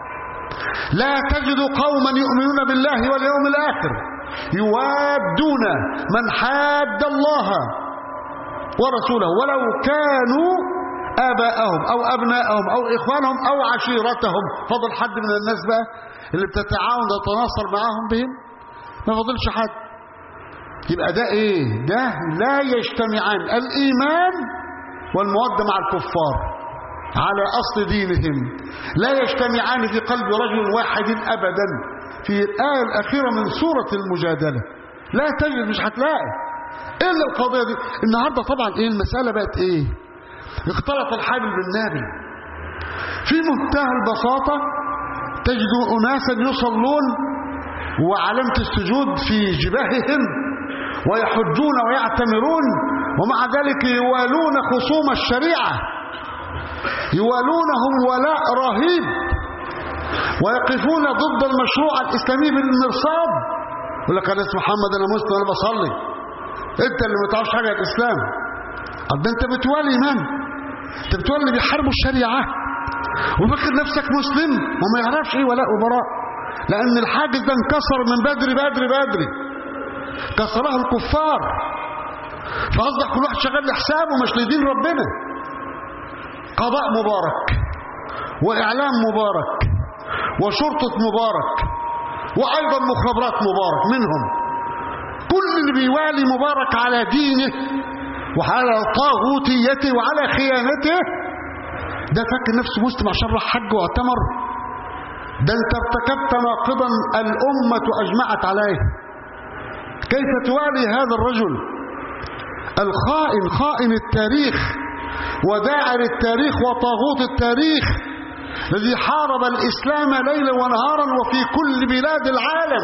لا تجد قوما يؤمنون بالله واليوم الاخر يوادون من حاد الله ورسوله ولو كانوا آباءهم أو أبناءهم أو إخوانهم أو عشيرتهم فضل حد من الناس بقى اللي بتتعاون تتناصر معاهم بهم ما فضلش حد يبقى ده ايه ده لا يجتمعان الإيمان والمودة مع الكفار على أصل دينهم لا يجتمعان في قلب رجل واحد أبدا في الآية الأخيرة من سورة المجادلة لا تجد مش هتلاقي إلا القضية دي النهاردة طبعا إيه المسألة بقت إيه اختلط الحابل بالنابل في منتهى البساطة تجد أناسا يصلون وعلامة السجود في جباههم ويحجون ويعتمرون ومع ذلك يوالون خصوم الشريعة يوالونهم ولاء رهيب ويقفون ضد المشروع الإسلامي بالمرصاد يقول لك أنا اسم محمد أنا مسلم أنا بصلي أنت اللي ما تعرفش حاجة الإسلام طب ده أنت بتوالي من؟ أنت بتوالي اللي بيحاربوا الشريعة وفكر نفسك مسلم وما يعرفش إيه ولاء وبراء لأن الحاجز ده انكسر من بدري بدري بدري كسره الكفار فأصبح كل واحد شغال لحسابه مش لدين ربنا قضاء مبارك وإعلام مبارك وشرطة مبارك وأيضا مخابرات مبارك منهم كل اللي بيوالي مبارك على دينه وعلى طاغوتيته وعلى خيانته ده فاكر نفسه مسلم عشان راح حج واعتمر ده انت ارتكبت ناقضا الأمة أجمعت عليه كيف توالي هذا الرجل الخائن خائن التاريخ وداعر التاريخ وطاغوت التاريخ الذي حارب الإسلام ليلا ونهارا وفي كل بلاد العالم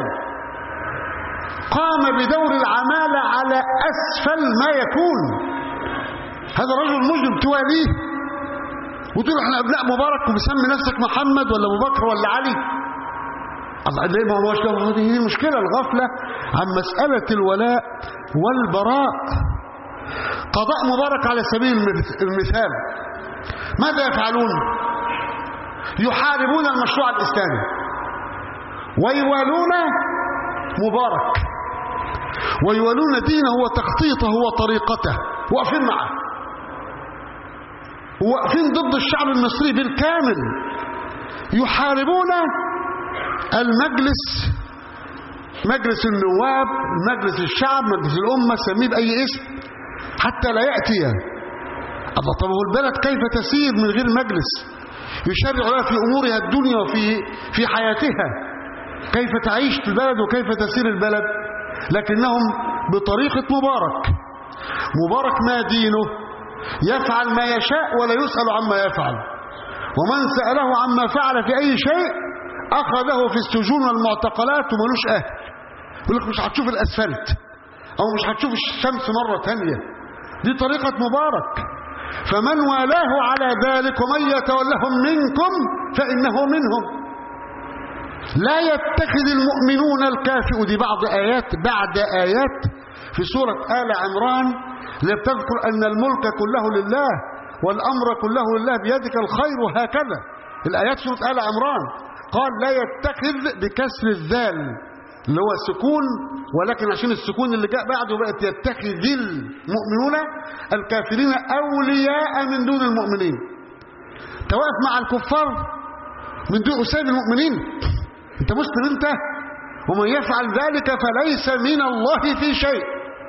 قام بدور العمالة على أسفل ما يكون هذا رجل مجرم تواليه وتقول احنا أبناء مبارك وبسمي نفسك محمد ولا أبو بكر ولا علي ليه ما هوش هذه المشكلة الغفلة عن مسألة الولاء والبراء قضاء مبارك على سبيل المثال ماذا يفعلون يحاربون المشروع الإسلامي ويوالون مبارك ويوالون دينه وتخطيطه وطريقته واقفين معه واقفين ضد الشعب المصري بالكامل يحاربون المجلس مجلس النواب مجلس الشعب مجلس الأمة سميه بأي اسم حتى لا يأتي الله طب هو البلد كيف تسير من غير مجلس يشرع لها في أمورها الدنيا وفي في حياتها كيف تعيش في البلد وكيف تسير البلد لكنهم بطريقة مبارك مبارك ما دينه يفعل ما يشاء ولا يسأل عما يفعل ومن سأله عما فعل في أي شيء أخذه في السجون والمعتقلات وملوش أهل يقول لك مش هتشوف الأسفلت أو مش هتشوف الشمس مرة تانية دي طريقة مبارك فمن والاه على ذلك ومن يتولهم منكم فإنه منهم لا يتخذ المؤمنون الكافر دي بعض آيات بعد آيات في سورة آل عمران لتذكر أن الملك كله لله والأمر كله لله بيدك الخير وهكذا الآيات سورة آل عمران قال لا يتخذ بكسر الذال اللي هو السكون ولكن عشان السكون اللي جاء بعده بقت يتخذ المؤمنون الكافرين أولياء من دون المؤمنين توقف مع الكفار من دون أساب المؤمنين انت مسلم انت ومن يفعل ذلك فليس من الله في شيء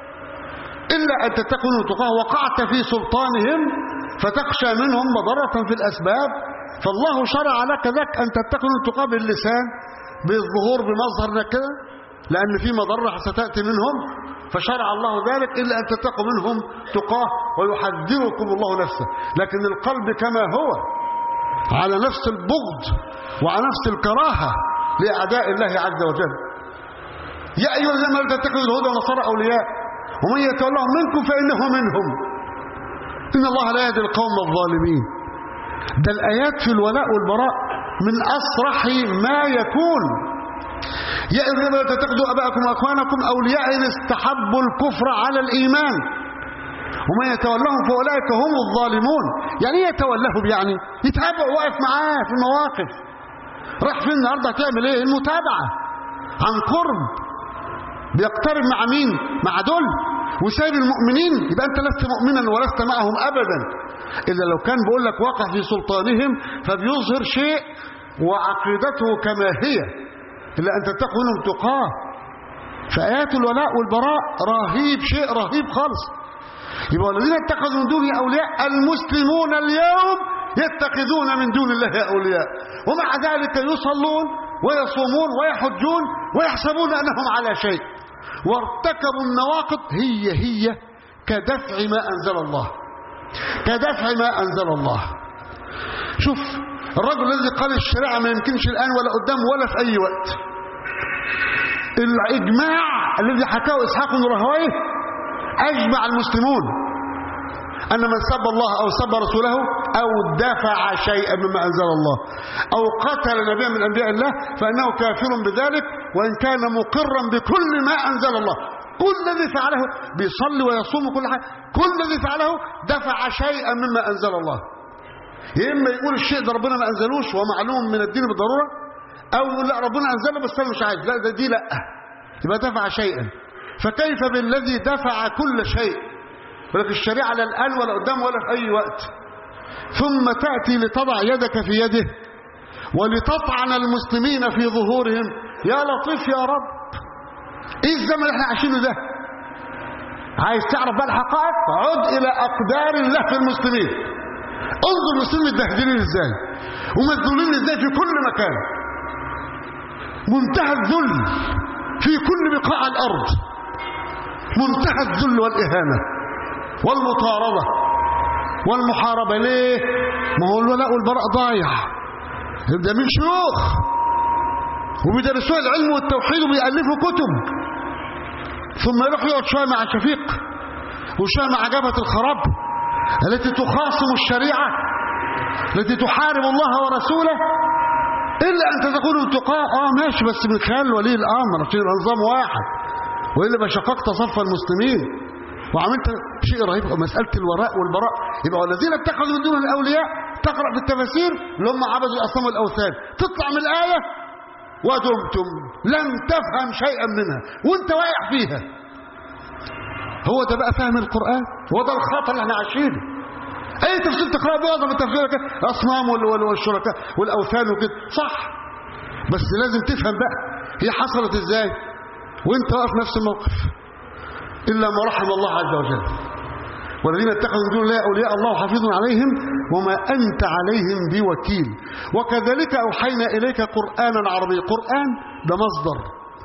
إلا أن تتقن تقاه وقعت في سلطانهم فتخشى منهم مضرة في الأسباب فالله شرع لك ذاك أن تتقن التقاه باللسان بالظهور بمظهر كده لأن في مضرة ستأتي منهم فشرع الله ذلك إلا أن تتقوا منهم تقاه ويحذركم الله نفسه لكن القلب كما هو على نفس البغض وعلى نفس الكراهة لأعداء الله عز وجل يا أيها الذين آمنوا تتخذوا الهدى والنصارى أولياء ومن يتولهم منكم فإنه منهم إن الله لا يهدي القوم الظالمين ده الآيات في الولاء والبراء من أصرح ما يكون يا أيها الذين آمنوا تتخذوا أباءكم وأخوانكم أولياء إن استحبوا الكفر على الإيمان ومن يتولهم فأولئك هم الظالمون يعني ايه يتولهم يعني يتابع واقف معاه في المواقف راح فين النهارده هتعمل ايه المتابعة عن قرب بيقترب مع مين مع دول وسايب المؤمنين يبقى انت لست مؤمنا ولست معهم ابدا الا لو كان بيقول لك وقع في سلطانهم فبيظهر شيء وعقيدته كما هي الا ان تتقوا منهم تقاه فايات الولاء والبراء رهيب شيء رهيب خالص يبقى الذين اتخذوا من دونه اولياء المسلمون اليوم يتخذون من دون الله اولياء ومع ذلك يصلون ويصومون ويحجون ويحسبون انهم على شيء وارتكبوا النواقض هي هي كدفع ما انزل الله كدفع ما انزل الله شوف الرجل الذي قال الشريعه ما يمكنش الان ولا قدام ولا في اي وقت الاجماع الذي حكاه اسحاق بن راهويه اجمع المسلمون أن من سب الله أو سب رسوله أو دفع شيئا مما أنزل الله أو قتل نبيا من أنبياء الله فإنه كافر بذلك وإن كان مقرا بكل ما أنزل الله كل الذي فعله بيصلي ويصوم كل حاجة كل الذي فعله دفع شيئا مما أنزل الله يا إما يقول الشيء ده ربنا ما أنزلوش ومعلوم من الدين بالضرورة أو يقول لا ربنا أنزله بس أنا مش عايز لا ده دي لا يبقى دفع شيئا فكيف بالذي دفع كل شيء ولكن الشريعة لا الآن ولا قدام ولا في أي وقت ثم تأتي لتضع يدك في يده ولتطعن المسلمين في ظهورهم يا لطيف يا رب ايه الزمن اللي احنا عايشينه ده عايز تعرف بقى الحقائق عد الى اقدار الله في المسلمين انظر المسلمين متبهدلين ازاي ومذلولين ازاي في كل مكان منتهى الذل في كل بقاع الارض منتهى الذل والاهانه والمطاردة والمحاربة ليه ما هو الولاء والبراء ضايع ده من شيوخ وبيدرسوا العلم والتوحيد وبيألفوا كتب ثم يروح يقعد شوية مع شفيق وشوية مع جبهة الخراب التي تخاصم الشريعة التي تحارب الله ورسوله إلا أن تقولوا تقاء آه ماشي بس من خلال ولي الأمر عشان يبقى نظام واحد وإلا بشققت صف المسلمين وعملت شيء رهيب مسألة الوراء والبراء يبقى والذين اتخذوا من دون الأولياء تقرأ في التفاسير اللي هم عبدوا الأصنام والأوثان تطلع من الآية ودمتم لم تفهم شيئا منها وانت واقع فيها هو ده بقى فهم القرآن هو ده الخطر اللي احنا عايشينه اي تفسير تقرأ معظم التفسير كده الاصنام والشركاء والاوثان وكده صح بس لازم تفهم بقى هي حصلت ازاي وانت واقف نفس الموقف إلا ما رحم الله عز وجل والذين اتخذوا من دون الله أولياء الله حفيظ عليهم وما أنت عليهم بوكيل وكذلك أوحينا إليك قرآنا عربيا قرآن ده مصدر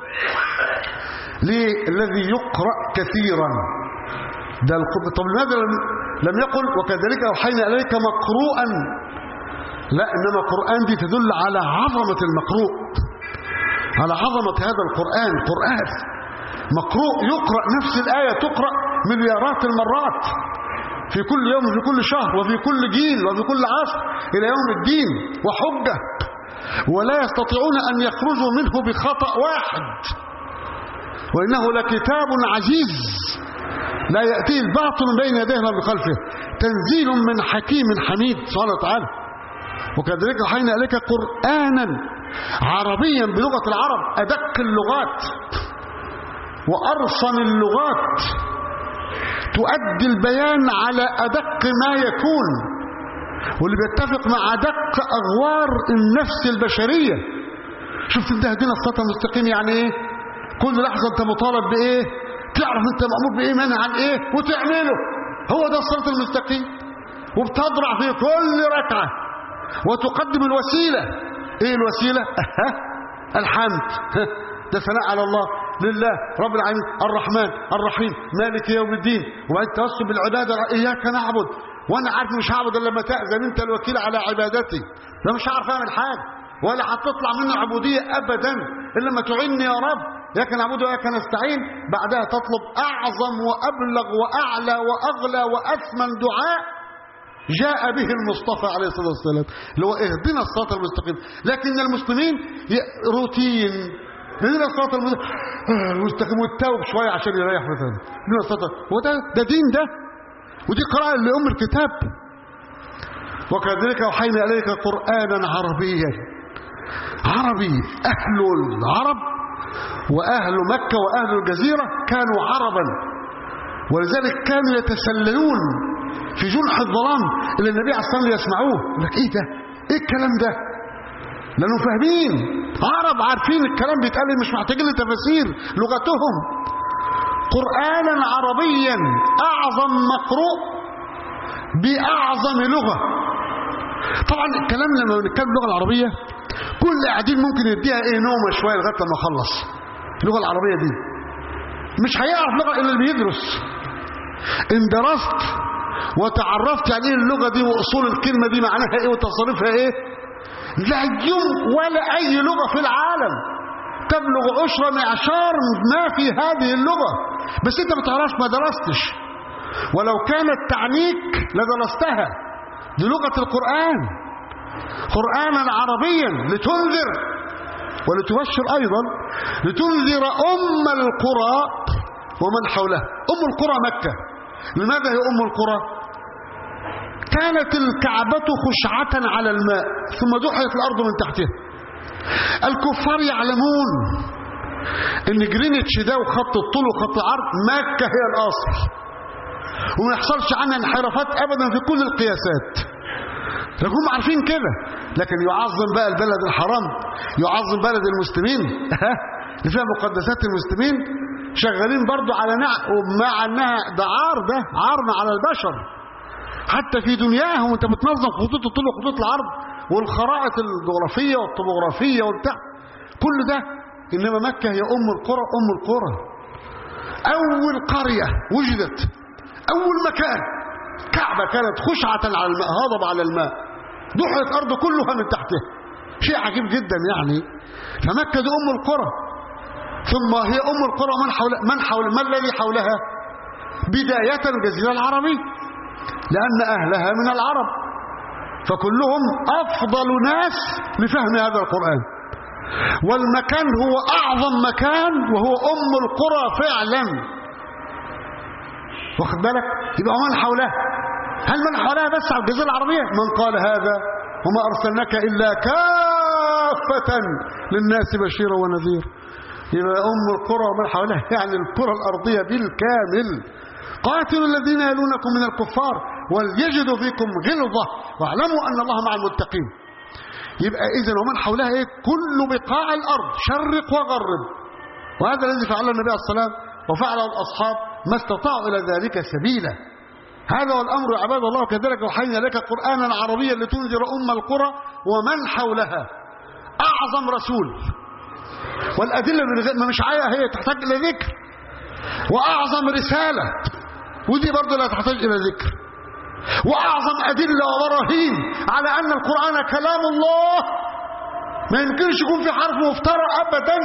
ليه الذي يقرأ كثيرا ده القرآن طب لماذا لم, لم يقل وكذلك أوحينا إليك مقروءا لا إنما قرآن دي تدل على عظمة المقروء على عظمة هذا القرآن قرآن مقروء يقرأ نفس الآية تقرأ مليارات المرات في كل يوم في كل شهر وفي كل جيل وفي كل عصر إلى يوم الدين وحجة ولا يستطيعون أن يخرجوا منه بخطأ واحد وإنه لكتاب عزيز لا يأتيه الباطل بين يديه ولا من خلفه تنزيل من حكيم حميد سبحانه وتعالى وكذلك وحينا إليك قرآنا عربيا بلغة العرب أدق اللغات وأرصن اللغات تؤدي البيان على أدق ما يكون واللي بيتفق مع أدق أغوار النفس البشرية شفت انت هدينا الصلاة المستقيم يعني ايه كل لحظة انت مطالب بايه تعرف انت مأمور بايه منع عن ايه وتعمله هو ده الصراط المستقيم وبتضرع في كل ركعة وتقدم الوسيلة ايه الوسيلة أه. الحمد ده ثناء على الله لله رب العالمين الرحمن الرحيم مالك يوم الدين وبعدين التوسل بالعبادة إياك نعبد وأنا عارف مش هعبد إلا لما تأذن أنت الوكيل على عبادتي ده مش هعرف أعمل حاجة ولا هتطلع مني عبودية أبدا إلا لما تعيني يا رب إياك نعبد وإياك نستعين بعدها تطلب أعظم وأبلغ وأعلى وأغلى وأثمن دعاء جاء به المصطفى عليه الصلاة والسلام اللي هو اهدنا الصراط المستقيم لكن المسلمين روتين اهدنا الصراط المستقيم والتوب شوية عشان يريح مثلا اهدنا الصراط هو ده, ده دين ده ودي قراءة لأم الكتاب وكذلك أوحينا إليك قرآنا عربيا عربي أهل العرب وأهل مكة وأهل الجزيرة كانوا عربا ولذلك كانوا يتسللون في جنح الظلام اللي النبي عليه الصلاة والسلام يسمعوه يقول لك ايه ده ايه الكلام ده لانه فاهمين عرب عارفين الكلام بيتقال مش محتاجين لتفاسير لغتهم قرانا عربيا اعظم مقروء باعظم لغه طبعا الكلام لما بنتكلم اللغه العربيه كل قاعدين ممكن يديها ايه نومه شويه لغايه لما اخلص اللغه العربيه دي مش هيعرف لغه الا اللي بيدرس ان درست وتعرفت يعني ايه اللغه دي واصول الكلمه دي معناها ايه وتصريفها ايه لا يوم ولا اي لغه في العالم تبلغ عشر معشار ما في هذه اللغه بس انت ما تعرفش ما درستش ولو كانت تعنيك لدرستها دي لغه القران قرانا عربيا لتنذر ولتبشر ايضا لتنذر ام القرى ومن حولها ام القرى مكه لماذا هي أم القرى كانت الكعبة خشعة على الماء ثم دحيت الأرض من تحتها الكفار يعلمون ان جرينتش ده وخط الطول وخط العرض مكة هي الأصل وما يحصلش عنها انحرافات أبدا في كل القياسات لكن هم عارفين كده لكن يعظم بقى البلد الحرام يعظم بلد المسلمين اللي فيها مقدسات المسلمين شغالين برضو على نع مع انها ده عار ده عارنا على البشر حتى في دنياهم وانت بتنظم خطوط الطول وخطوط العرض والخرائط الجغرافيه والطبوغرافيه والبتاع كل ده انما مكه هي ام القرى ام القرى اول قريه وجدت اول مكان كعبه كانت خشعه على الماء هضب على الماء دحرت الارض كلها من تحتها شيء عجيب جدا يعني فمكه دي ام القرى ثم هي أم القرى من حول من حول ما الذي حولها بداية الجزيرة العربية لأن أهلها من العرب فكلهم أفضل ناس لفهم هذا القرآن والمكان هو أعظم مكان وهو أم القرى فعلا واخد بالك يبقى من حولها هل من حولها بس على الجزيرة العربية من قال هذا وما أرسلناك إلا كافة للناس بشيرا ونذير يبقى أم القرى ومن حولها يعني الكرة الأرضية بالكامل قاتلوا الذين يلونكم من الكفار وليجدوا فيكم غلظة واعلموا أن الله مع المتقين يبقى إذن ومن حولها إيه كل بقاع الأرض شرق وغرب وهذا الذي فعله النبي عليه الصلاة والسلام وفعله الأصحاب ما استطاعوا إلى ذلك سبيلا هذا هو الأمر يا عباد الله كذلك وحينا لك قرآنا عربيا لتنذر أم القرى ومن حولها أعظم رسول والأدلة ما مش عاية هي تحتاج إلى ذكر وأعظم رسالة ودي برضه لا تحتاج إلى ذكر وأعظم أدلة وبراهين على أن القرآن كلام الله ما يمكنش يكون في حرف مفترى أبدا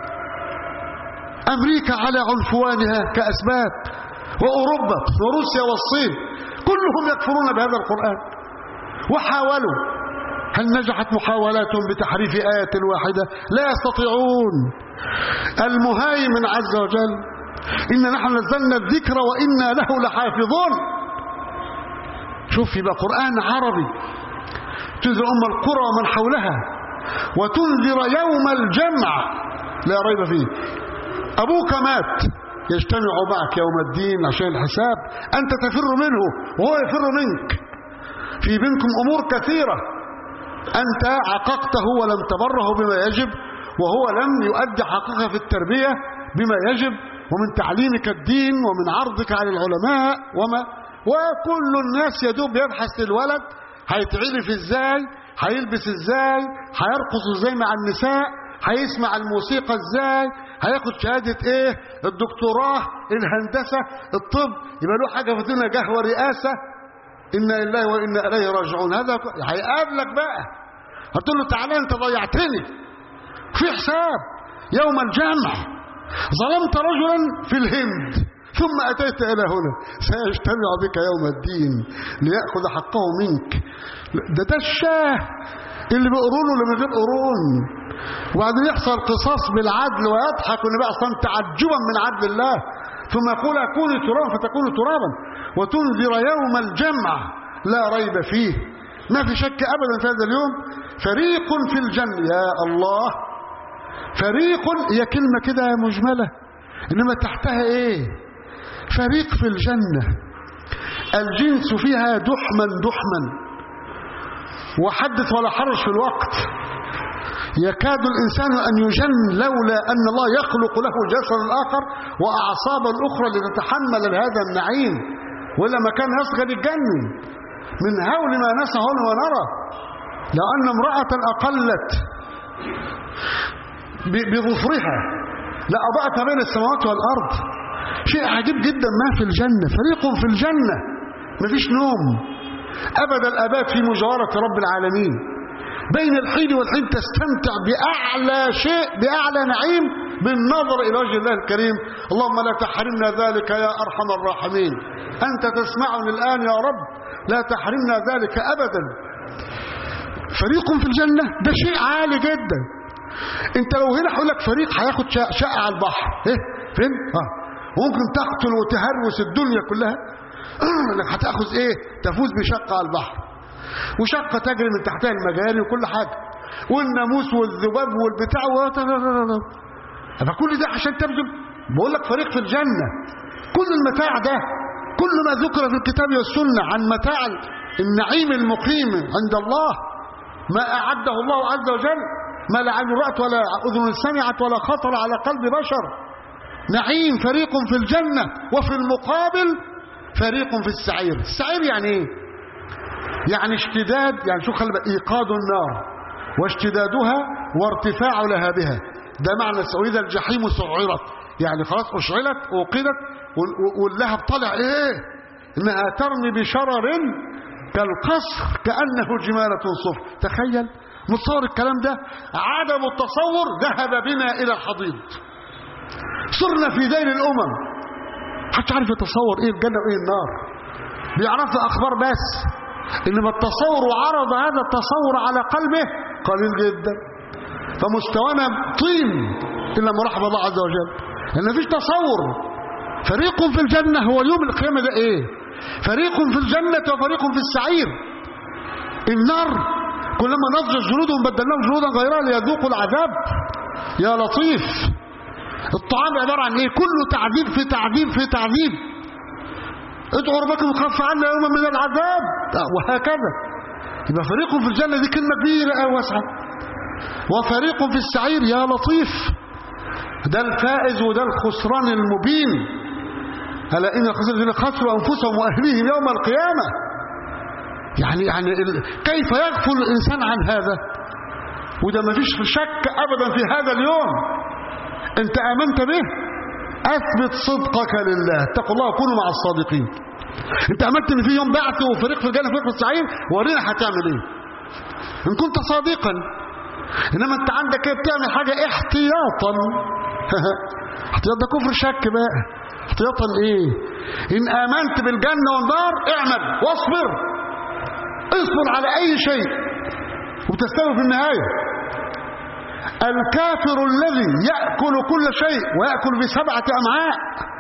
أمريكا على عنفوانها كأسباب وأوروبا وروسيا والصين كلهم يكفرون بهذا القرآن وحاولوا هل نجحت محاولاتهم بتحريف آية واحدة لا يستطيعون المهيمن عز وجل إن نحن نزلنا الذكر وإنا له لحافظون شوف يبقى قرآن عربي تنذر أم القرى ومن حولها وتنذر يوم الجمع لا ريب فيه أبوك مات يجتمع معك يوم الدين عشان الحساب أنت تفر منه وهو يفر منك في بينكم أمور كثيرة أنت عققته ولم تبره بما يجب وهو لم يؤدي حقها في التربية بما يجب ومن تعليمك الدين ومن عرضك على العلماء وما وكل الناس يدوب يبحث للولد هيتعرف ازاي هيلبس ازاي هيرقص ازاي مع النساء هيسمع الموسيقى ازاي هياخد شهادة ايه الدكتوراه الهندسة الطب يبقى له حاجة في الدنيا جهوة رئاسة إنا لله وإنا إليه راجعون هذا هيقابلك بقى هتقول له تعالى انت ضيعتني في حساب يوم الجمع ظلمت رجلا في الهند ثم أتيت إلى هنا سيجتمع بك يوم الدين ليأخذ حقه منك ده ده الشاه اللي بيقرون اللي من غير قرون وبعدين يحصل قصاص بالعدل ويضحك والنبي أصلا تعجبا من عدل الله ثم يقول كوني ترابا فتكون ترابا وتنذر يوم الجمع لا ريب فيه ما في شك أبدا في هذا اليوم فريق في الجنة يا الله فريق هي كلمة كده مجملة إنما تحتها إيه فريق في الجنة الجنس فيها دحما دحما وحدث ولا حرج في الوقت يكاد الإنسان أن يجن لولا أن الله يخلق له جسدا آخر وأعصابا أخرى لتتحمل هذا النعيم ولا ما كان يصغر يتجنن من هول ما نسى ونرى لو أن امرأة أقلت بظفرها لأضاءت بين السماوات والأرض شيء عجيب جدا ما في الجنة فريق في الجنة مفيش نوم أبد الأباد في مجاورة رب العالمين بين الحين والحين تستمتع بأعلى شيء بأعلى نعيم بالنظر إلى وجه الله الكريم اللهم لا تحرمنا ذلك يا أرحم الراحمين أنت تسمعني الآن يا رب لا تحرمنا ذلك أبدا فريق في الجنة ده شيء عالي جدا انت لو هنا هقول لك فريق هياخد شقة على البحر ايه فين اه ممكن تقتل وتهروس الدنيا كلها انك هتاخذ ايه تفوز بشقة على البحر وشقة تجري من تحتها المجاري وكل حاجة والناموس والذباب والبتاع فكل ده عشان تبذل بقول لك فريق في الجنة كل المتاع ده كل ما ذكر في الكتاب والسنة عن متاع النعيم المقيم عند الله ما أعده الله عز وجل ما لا عين رأت ولا أذن سمعت ولا خطر على قلب بشر نعيم فريق في الجنة وفي المقابل فريق في السعير السعير يعني ايه يعني اشتداد يعني شو خلي ايقاد النار واشتدادها وارتفاع لهابها ده معنى واذا الجحيم سعرت يعني خلاص اشعلت وقدت واللهب طلع ايه انها ترمي بشرر كالقصر كانه جماله صفر تخيل متصور الكلام ده عدم التصور ذهب بنا الى الحضيض صرنا في دين الامم محدش عارف يتصور ايه الجنه وايه النار بيعرفوا اخبار بس انما التصور وعرض هذا التصور على قلبه قليل جدا فمستوانا طين الا ما رحم الله عز وجل لان مفيش تصور فريق في الجنه هو يوم القيامه ده ايه فريق في الجنه وفريق في السعير النار كلما نضجت جلودهم بدلناهم جلودا غيرها ليذوقوا العذاب يا لطيف الطعام عباره عن ايه كله تعذيب في تعذيب في تعذيب ادعوا ربكم خف عنا يوما من العذاب وهكذا يبقى فريق في الجنة دي كلمة كبيرة أو واسعة وفريق في السعير يا لطيف ده الفائز وده الخسران المبين ألا إن الخسران الذين خسروا أنفسهم وأهليهم يوم القيامة يعني يعني ال... كيف يغفل الإنسان عن هذا وده ما فيش شك أبدا في هذا اليوم أنت آمنت به أثبت صدقك لله اتقوا الله وكونوا مع الصادقين أنت آمنت إن في يوم بعث وفريق في الجنة وفريق في السعير ورينا هتعمل إيه إن كنت صادقا إنما أنت عندك إيه بتعمل حاجة احتياطا احتياط ده كفر شك بقى احتياطا إيه إن آمنت بالجنة والنار اعمل واصبر اصبر على أي شيء وتستوي في النهاية الكافر الذي يأكل كل شيء ويأكل بسبعة أمعاء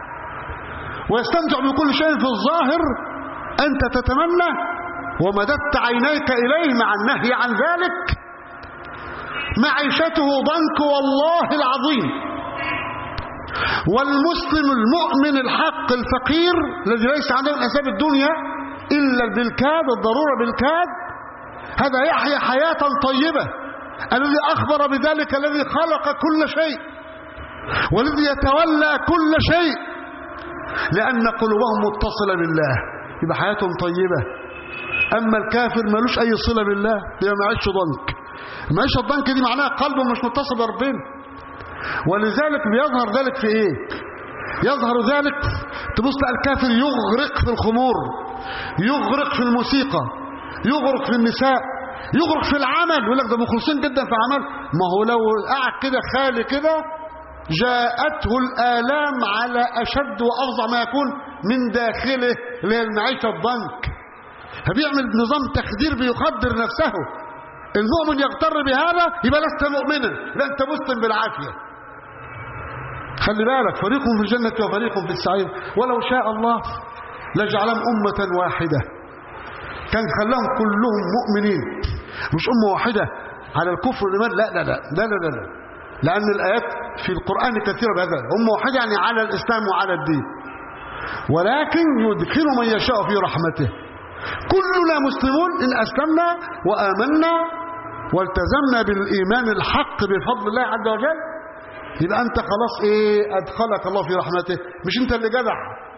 ويستمتع بكل شيء في الظاهر أنت تتمنى ومددت عينيك إليه مع النهي عن ذلك معيشته ضنك والله العظيم والمسلم المؤمن الحق الفقير الذي ليس عنده من أسباب الدنيا إلا بالكاد الضرورة بالكاد هذا يحيا حياة طيبة الذي أخبر بذلك الذي خلق كل شيء والذي يتولى كل شيء لأن قلوبهم متصلة بالله يبقى حياتهم طيبة أما الكافر ملوش أي صلة بالله يبقى معيش ضنك معيش الضنك دي معناها قلبه مش متصل بربنا ولذلك بيظهر ذلك في ايه يظهر ذلك تبص الكافر يغرق في الخمور يغرق في الموسيقى يغرق في النساء يغرق في العمل يقول لك ده مخلصين جدا في عمل ما هو لو قعد كده خالي كده جاءته الآلام على أشد وأفظع ما يكون من داخله اللي هي المعيشة الضنك فبيعمل نظام تخدير بيخدر نفسه المؤمن يغتر بهذا يبقى لست مؤمنا لا انت مسلم بالعافية خلي بالك فريق في الجنة وفريق في السعير ولو شاء الله لجعلهم أمة واحدة كان خلاهم كلهم مؤمنين مش أمة واحدة على الكفر والإيمان لا لا لا لا لا لا, لا. لأن الآيات في القرآن كثيرة بهذا أمة واحدة يعني على الإسلام وعلى الدين ولكن يدخل من يشاء في رحمته كلنا مسلمون إن أسلمنا وآمنا والتزمنا بالإيمان الحق بفضل الله عز وجل يبقى أنت خلاص إيه أدخلك الله في رحمته مش أنت اللي جدع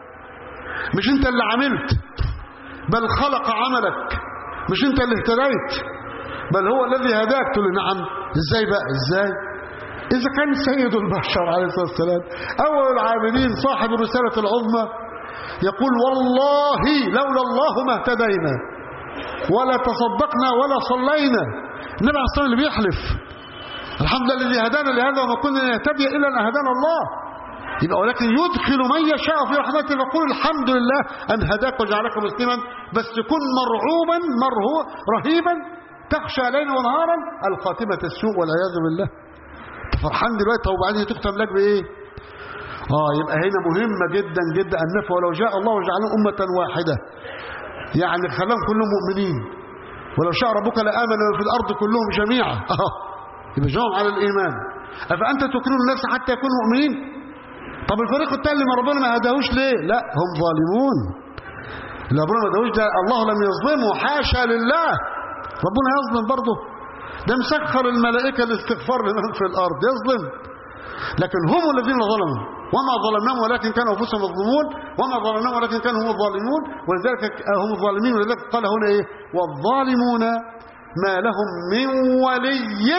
مش أنت اللي عملت بل خلق عملك مش أنت اللي اهتديت بل هو الذي هداك تقول لي نعم ازاي بقى ازاي إذا كان سيد البشر عليه الصلاة والسلام أول العابدين صاحب الرسالة العظمى يقول والله لولا الله ما اهتدينا ولا تصدقنا ولا صلينا النبي عليه الصلاة والسلام اللي بيحلف الحمد لله الذي هدانا لهذا وما كنا نهتدي إلا أن هدانا الله يبقى ولكن يدخل من يشاء في رحمته فقول الحمد لله أن هداك وجعلك مسلما بس تكون مرعوبا مرهو رهيبا تخشى ليلا ونهارا الخاتمة السوء والعياذ بالله فرحان دلوقتي وبعدين تختم لك بايه اه يبقى هنا مهمة جدا جدا النفع ولو جاء الله وجعلهم أمة واحدة يعني خلاهم كلهم مؤمنين ولو شاء ربك لآمن في الأرض كلهم جميعا اه يبقى جاءهم على الإيمان أفأنت تكرون الناس حتى يكونوا مؤمنين طب الفريق الثاني ما ربنا ما هداهوش ليه لا هم ظالمون اللي ربنا ما هداهوش ده الله لم يظلمه حاشا لله ربنا يظلم برضه ده مسخر الملائكة الاستغفار لمن في الأرض يظلم لكن هم الذين ظلموا وما ظلمناهم ولكن كانوا أنفسهم يظلمون وما ظلمناهم ولكن كانوا هم الظالمون ولذلك هم الظالمين ولذلك قال هنا إيه والظالمون ما لهم من ولي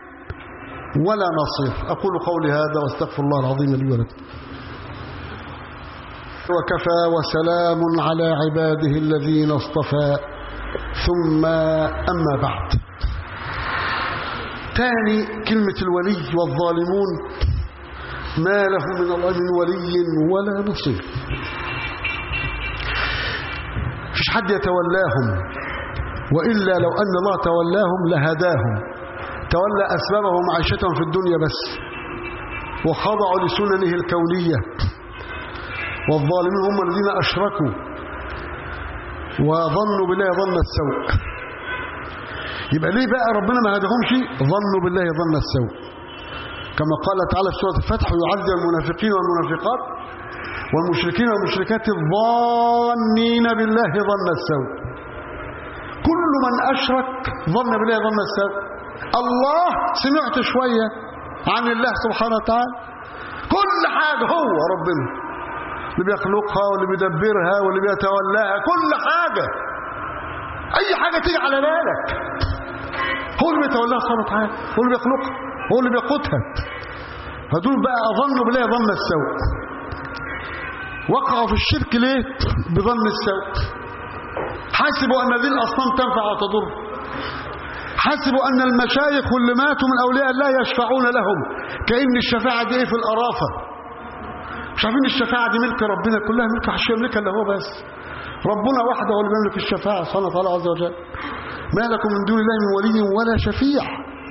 ولا نصير أقول قولي هذا واستغفر الله العظيم لي ولكم وكفى وسلام على عباده الذين اصطفى ثم أما بعد ثاني كلمة الولي والظالمون ما لهم من الله من ولي ولا نصير فيش حد يتولاهم وإلا لو أن الله تولاهم لهداهم تولى أسبابهم معيشتهم في الدنيا بس وخضعوا لسننه الكونية والظالمين هم الذين أشركوا وظنوا بالله ظن السوء يبقى ليه بقى ربنا ما هداهمش ظنوا بالله ظن السوء كما قال تعالى في سورة الفتح يعذب المنافقين والمنافقات والمشركين والمشركات الظانين بالله ظن السوء كل من أشرك ظن بالله ظن السوء الله سمعت شوية عن الله سبحانه وتعالى كل حاجة هو ربنا اللي بيخلقها واللي بيدبرها واللي بيتولاها كل حاجة أي حاجة تيجي على بالك هو اللي بيتولاها سبحانه وتعالى هو اللي بيخلقها هو اللي بيقوتها فدول بقى أظنوا بالله ظن السوء وقعوا في الشرك ليه بظن السوء حسبوا أن ذي الأصنام تنفع وتضر حسبوا أن المشايخ واللي ماتوا من أولياء الله يشفعون لهم كأن الشفاعة دي إيه في الأرافة مش عارفين الشفاعة دي ملك ربنا كلها ملك حشية ملك اللي هو بس ربنا وحده هو اللي بيملك الشفاعة سبحانه وتعالى عز وجل ما لكم من دون الله من ولي ولا شفيع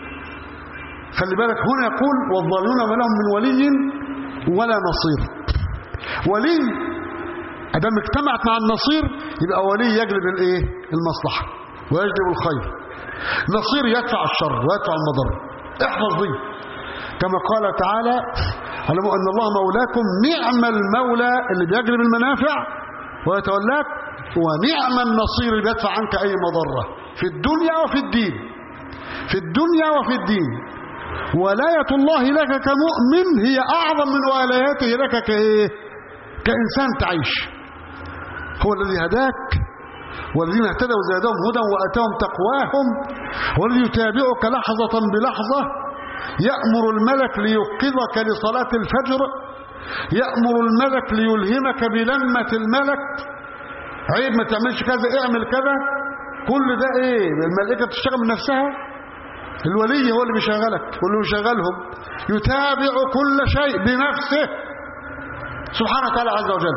خلي بالك هنا يقول والظالمون ما لهم من ولي ولا نصير ولي ادام اجتمعت مع النصير يبقى ولي يجلب الايه المصلحه ويجلب الخير نصير يدفع الشر ويدفع المضر احفظ دي كما قال تعالى علموا ان الله مولاكم نعم المولى اللي بيجلب المنافع ويتولاك ونعم النصير اللي بيدفع عنك اي مضره في الدنيا وفي الدين في الدنيا وفي الدين ولاية الله لك كمؤمن هي أعظم من ولايته لك كإيه؟ كإنسان تعيش هو الذي هداك والذين اهتدوا زادهم هدى وأتاهم تقواهم والذي يتابعك لحظة بلحظة يأمر الملك ليوقظك لصلاة الفجر يأمر الملك ليلهمك بلمة الملك عيب ما تعملش كذا اعمل كذا كل ده ايه الملائكة بتشتغل من نفسها الولي هو اللي بيشغلك واللي بيشغلهم يتابع كل شيء بنفسه سبحانه وتعالى عز وجل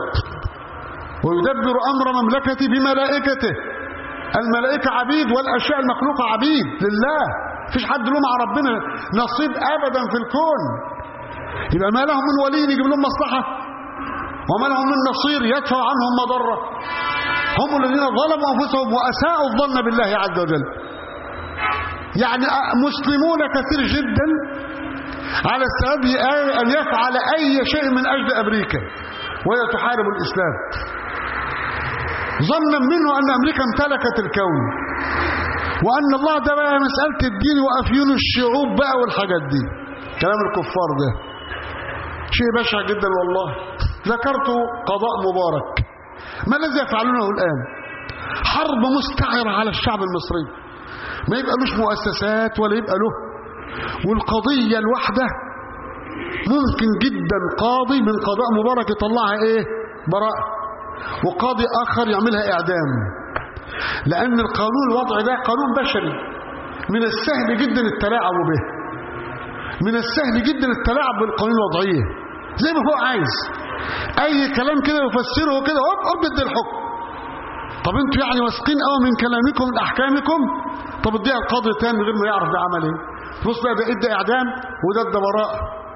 ويدبر أمر مملكته بملائكته الملائكة عبيد والأشياء المخلوقة عبيد لله فيش حد له مع ربنا نصيب أبدا في الكون يبقى ما لهم من ولي يجيب لهم مصلحة وما لهم من نصير يدفع عنهم مضرة هم الذين ظلموا أنفسهم وأساءوا الظن بالله عز وجل يعني مسلمون كثير جدا على السبب أن يفعل أي شيء من أجل أمريكا وهي تحارب الإسلام ظنا منه أن أمريكا امتلكت الكون وأن الله ده بقى مسألة الدين وأفيون الشعوب بقى والحاجات دي كلام الكفار ده شيء بشع جدا والله ذكرت قضاء مبارك ما الذي يفعلونه الآن حرب مستعرة على الشعب المصري ما يبقى لوش مؤسسات ولا يبقى له والقضية الواحدة ممكن جدا قاضي من قضاء مبارك يطلعها ايه براءة وقاضي اخر يعملها اعدام لان القانون الوضع ده قانون بشري من السهل جدا التلاعب به من السهل جدا التلاعب بالقوانين الوضعية زي ما هو عايز اي كلام كده يفسره كده هوب هوب ادي الحكم طب انتوا يعني واثقين قوي من كلامكم من احكامكم طب اديها القاضي تاني من غير ما يعرف ده عمل ايه بص بقى ده ادى اعدام وده ادى براءه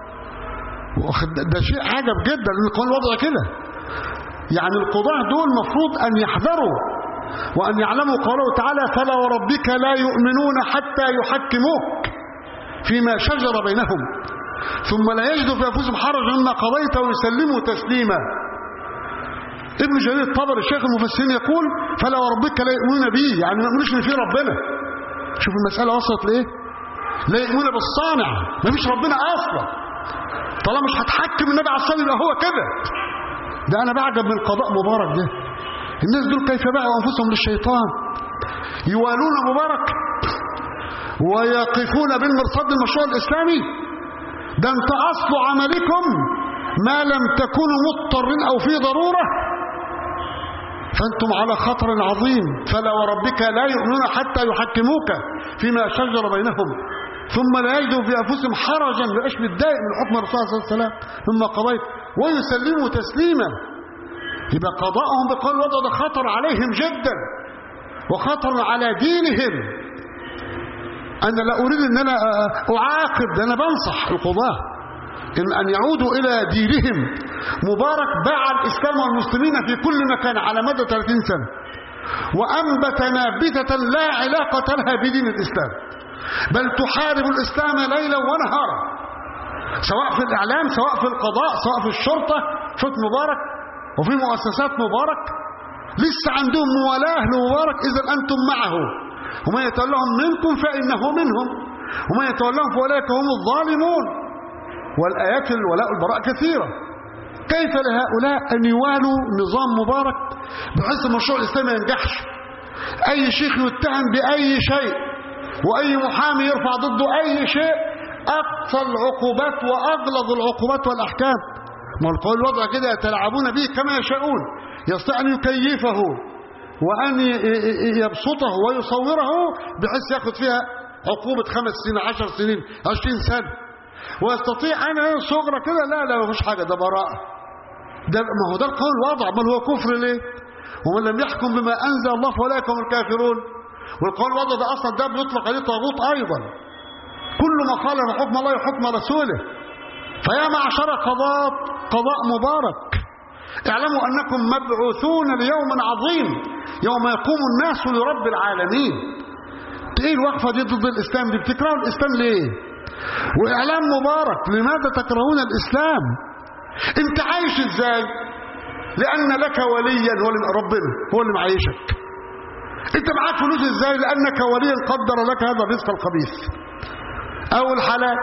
ده شيء عجب جدا لان القانون الوضع كده يعني القضاة دول مفروض ان يحذروا وان يعلموا قوله تعالى فلا وربك لا يؤمنون حتى يحكموك فيما شجر بينهم ثم لا يجدوا في انفسهم حرج مما قضيت ويسلموا تسليما ابن جرير الطبري الشيخ المفسرين يقول فلا وربك لا يؤمنون به يعني ما يؤمنوش ان في ربنا شوف المسألة وصلت لايه لا يؤمنون بالصانع ما فيش ربنا اصلا طالما مش هتحكم النبي عليه الصلاه يبقى هو كده ده انا بعجب من قضاء مبارك ده الناس دول كيف باعوا انفسهم للشيطان يوالون مبارك ويقفون بالمرصاد المشروع الاسلامي ده انت اصل عملكم ما لم تكونوا مضطرين او في ضروره فأنتم على خطر عظيم فلا وربك لا يؤمنون حتى يحكموك فيما شجر بينهم ثم لا يجدوا في أنفسهم حرجا بقاش متضايق من حكم الرسول صلى الله عليه وسلم مما قضيت ويسلموا تسليما يبقى قضاءهم بقول الوضع ده خطر عليهم جدا وخطر على دينهم أنا لا أريد أن أنا أعاقب ده أنا بنصح القضاة إن أن يعودوا إلى دينهم مبارك باع الإسلام والمسلمين في كل مكان على مدى 30 سنة وأنبت نابتة لا علاقة لها بدين الإسلام بل تحارب الإسلام ليلا ونهارا سواء في الإعلام سواء في القضاء سواء في الشرطة شرطة مبارك وفي مؤسسات مبارك لسه عندهم موالاة لمبارك إذا أنتم معه ومن يتولهم منكم فإنه منهم ومن يتولهم فأولئك هم الظالمون والآيات الولاء والبراء كثيرة كيف لهؤلاء أن يوالوا نظام مبارك بحيث المشروع الإسلامي ما ينجحش أي شيخ يتهم بأي شيء وأي محامي يرفع ضده أي شيء أقصى العقوبات وأغلظ العقوبات والأحكام ما القول الوضع كده يتلاعبون به كما يشاءون يستطيع أن يكيفه وأن يبسطه ويصوره بحيث يأخذ فيها عقوبة خمس سنين عشر سنين عشرين سنة ويستطيع أن صغرى كده لا لا ما فيش حاجة ده براءة ده ما هو ده القول الوضع بل هو كفر ليه ومن لم يحكم بما أنزل الله فأولئك هم الكافرون والقول الوضع ده أصلا ده بيطلق عليه طاغوت أيضا كل ما قال حكم الله وحكم رسوله فيا معشر قضاء قضاء مبارك اعلموا أنكم مبعوثون ليوم عظيم يوم يقوم الناس لرب العالمين ايه الوقفة دي ضد الإسلام دي بتكرهوا الإسلام ليه وإعلام مبارك لماذا تكرهون الإسلام انت عايش ازاي لأن لك وليا هو اللي ربنا هو اللي معيشك انت معاك فلوس ازاي لأنك وليا قدر لك هذا الرزق الخبيث أو الحلال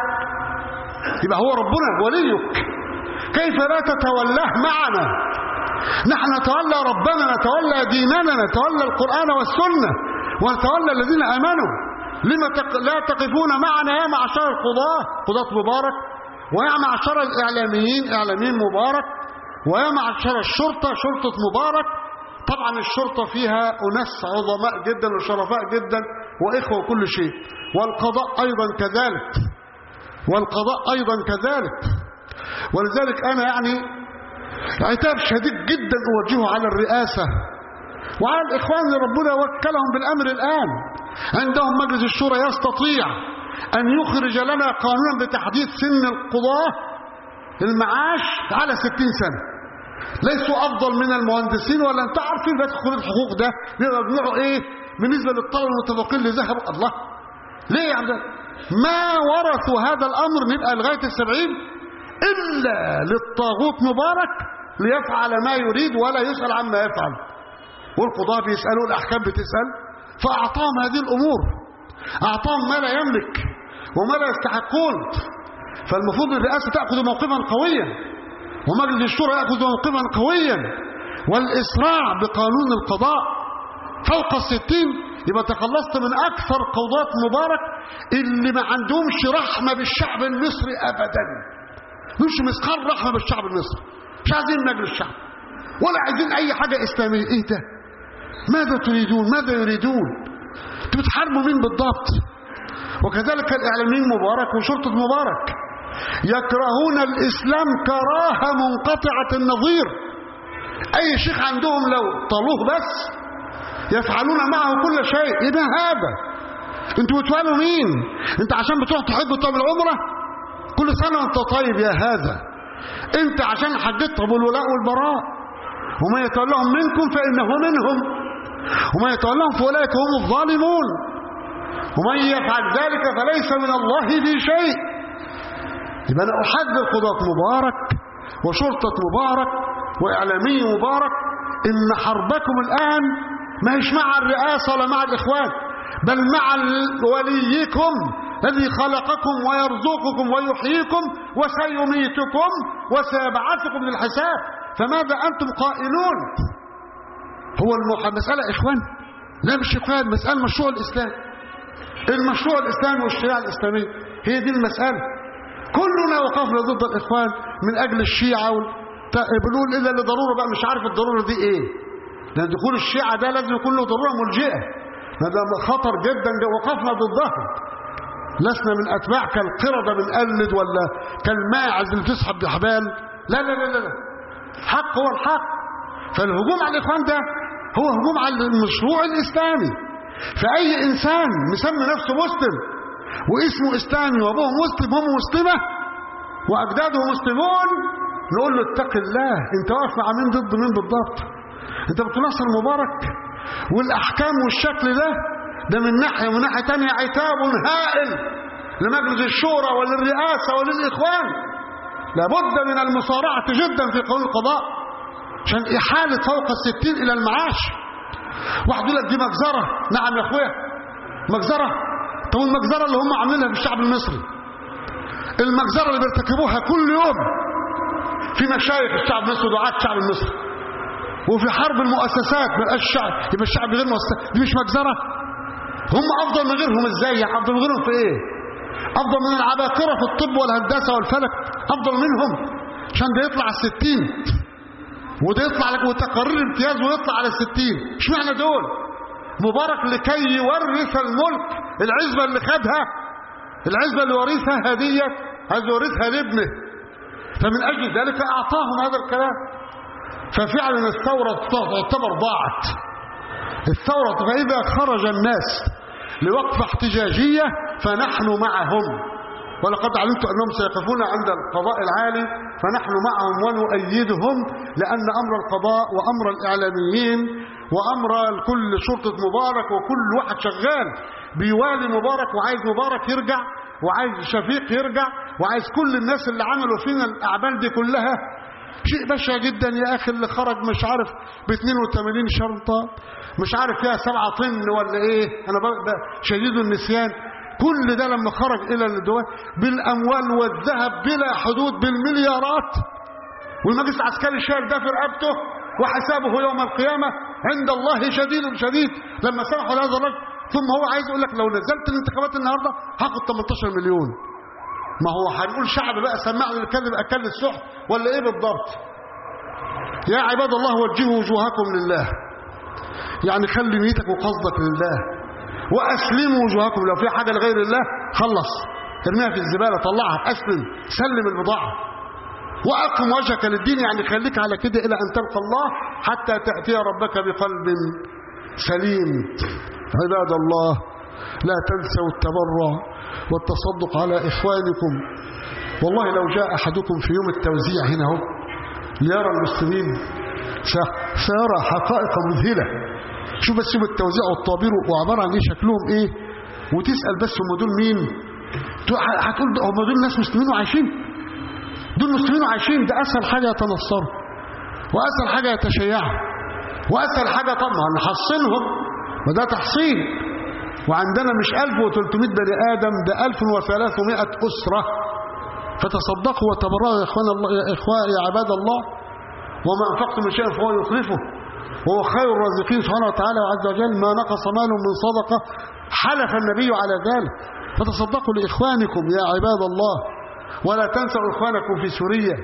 يبقى هو ربنا وليك كيف لا تتولاه معنا نحن نتولى ربنا نتولى ديننا نتولى القرآن والسنة ونتولى الذين آمنوا لما تق... لا تقفون معنا يا معشر القضاة قضاة مبارك ويا معشر الإعلاميين إعلاميين مبارك ويا معشر الشرطة شرطة مبارك طبعا الشرطة فيها أناس عظماء جدا وشرفاء جدا وإخوة وكل شيء والقضاء أيضا كذلك والقضاء أيضا كذلك ولذلك أنا يعني عتاب شديد جدا أوجهه على الرئاسة وعلى الإخوان اللي ربنا وكلهم بالأمر الآن عندهم مجلس الشورى يستطيع أن يخرج لنا قانونا بتحديد سن القضاة المعاش على ستين سنة ليسوا أفضل من المهندسين ولا أنت عارفين بس كل الحقوق ده بيجمعوا إيه بالنسبة للطلبة المتفوقين اللي ذهبوا الله ليه يا عبد ما ورثوا هذا الأمر نبقى لغاية السبعين إلا للطاغوت مبارك ليفعل ما يريد ولا يسأل عما يفعل والقضاة بيسألوا الأحكام بتسأل فأعطاهم هذه الأمور أعطاهم ما لا يملك وما لا يستحقون فالمفروض الرئاسة تأخذ موقفا قويا ومجلس الشورى يأخذ موقفا قويا والإسراع بقانون القضاء فوق الستين يبقى تخلصت من أكثر قضاة مبارك اللي ما عندهمش رحمة بالشعب المصري أبدا مش مسخر رحمة بالشعب المصري مش عايزين مجلس الشعب ولا عايزين أي حاجة إسلامية إيه ده ماذا تريدون ماذا يريدون انتوا بتحاربوا مين بالضبط وكذلك الإعلاميين مبارك وشرطة مبارك يكرهون الإسلام كراهة منقطعة النظير أي شيخ عندهم لو طالوه بس يفعلون معه كل شيء إيه هذا انتوا بتوالوا مين انت عشان بتروح تحج طب العمرة كل سنة وانت طيب يا هذا انت عشان حجت طب الولاء والبراء وما يتولاهم منكم فإنه منهم وما يتولاهم فأولئك هم الظالمون ومن يفعل ذلك فليس من الله في شيء يبقى أنا أحذر قضاة مبارك وشرطة مبارك وإعلامي مبارك إن حربكم الآن ما هيش مع الرئاسة ولا مع الإخوان بل مع وليكم الذي خلقكم ويرزقكم ويحييكم وسيميتكم وسيبعثكم للحساب فماذا أنتم قائلون هو المسألة إخوان لا مش إخوان مسألة مشروع الإسلام المشروع الإسلامي والشريعة الإسلامية هي دي المسألة كلنا وقفنا ضد الإخوان من أجل الشيعة بنقول إلا لضرورة بقى مش عارف الضرورة دي إيه لأن دخول الشيعة ده لازم يكون له ضرورة ملجئة هذا خطر جدا وقفنا ضدهم لسنا من أتباع كالقردة بنقلد ولا كالماعز اللي تسحب بحبال لا لا لا لا حق هو الحق فالهجوم على الإخوان ده هو هجوم على المشروع الإسلامي فأي إنسان مسمي نفسه مسلم واسمه إسلامي وأبوه مسلم وأمه مسلمة وأجداده مسلمون نقول له اتق الله انت واقف مع مين ضد مين بالضبط انت بتنصر مبارك والأحكام والشكل ده ده من ناحية ومن ناحية تانية عتاب هائل لمجلس الشورى وللرئاسة وللإخوان لابد من المصارعة جدا في قانون القضاء عشان إحالة فوق الستين إلى المعاش واحد يقول لك دي مجزرة نعم يا أخويا مجزرة طب المجزرة اللي هم عاملينها في الشعب المصري المجزرة اللي بيرتكبوها كل يوم في مشايخ الشعب المصري ودعاة الشعب المصري وفي حرب المؤسسات ما يبقاش الشعب يبقى الشعب غير مؤسسات دي مش مجزرة هم أفضل من غيرهم إزاي يعني أفضل من غيرهم في إيه أفضل من العباقرة في الطب والهندسة والفلك أفضل منهم عشان ده يطلع على الستين وده يطلع لك وتقرير امتياز ويطلع على الستين مش معنى دول مبارك لكي يورث الملك العزبة اللي خدها العزبة اللي ورثها هدية عايز يورثها لابنه فمن أجل ذلك أعطاهم هذا الكلام ففعلا الثورة تعتبر ضاعت الثورة فإذا خرج الناس لوقفة احتجاجية فنحن معهم ولقد علمت أنهم سيقفون عند القضاء العالي فنحن معهم ونؤيدهم لأن أمر القضاء وأمر الإعلاميين وأمر كل شرطة مبارك وكل واحد شغال بيوالي مبارك وعايز مبارك يرجع وعايز شفيق يرجع وعايز كل الناس اللي عملوا فينا الأعمال دي كلها شيء بشع جدا يا أخي اللي خرج مش عارف ب 82 شرطة مش عارف فيها سبعة طن ولا إيه أنا شديد النسيان كل ده لما خرج إلى الدول بالأموال والذهب بلا حدود بالمليارات والمجلس العسكري شايل ده في رقبته وحسابه يوم القيامة عند الله شديد شديد لما سمحوا لهذا الرجل ثم هو عايز يقول لك لو نزلت الانتخابات النهارده هاخد 18 مليون ما هو هنقول شعب بقى سمعني الكذب اكل السحت ولا ايه بالضبط يا عباد الله وجهوا وجوهكم لله يعني خلي نيتك وقصدك لله واسلموا وجوهكم لو في حاجه لغير الله خلص ارميها في الزباله طلعها اسلم سلم البضاعه واقم وجهك للدين يعني خليك على كده الى ان تلقى الله حتى تاتي ربك بقلب سليم عباد الله لا تنسوا التبرع والتصدق على إخوانكم والله لو جاء أحدكم في يوم التوزيع هنا هو ليرى المسلمين سيرى حقائق مذهلة شوف بس يوم التوزيع والطابير وعبارة عن ايه شكلهم ايه وتسأل بس هم دول مين هتقول هم دول ناس مسلمين وعايشين دول مسلمين وعايشين ده أسهل حاجة يتنصروا وأسهل حاجة يتشيعوا وأسهل حاجة طبعا نحصنهم وده تحصين وعندنا مش 1300 بني آدم ده 1300 أسرة فتصدقوا وتبرعوا يا إخوان الله يا إخوان يا عباد الله وما أنفقتم من شيء فهو يخلفه وهو خير الرازقين سبحانه وتعالى وعز وجل ما نقص مال من صدقة حلف النبي على ذلك فتصدقوا لإخوانكم يا عباد الله ولا تنسوا إخوانكم في سوريا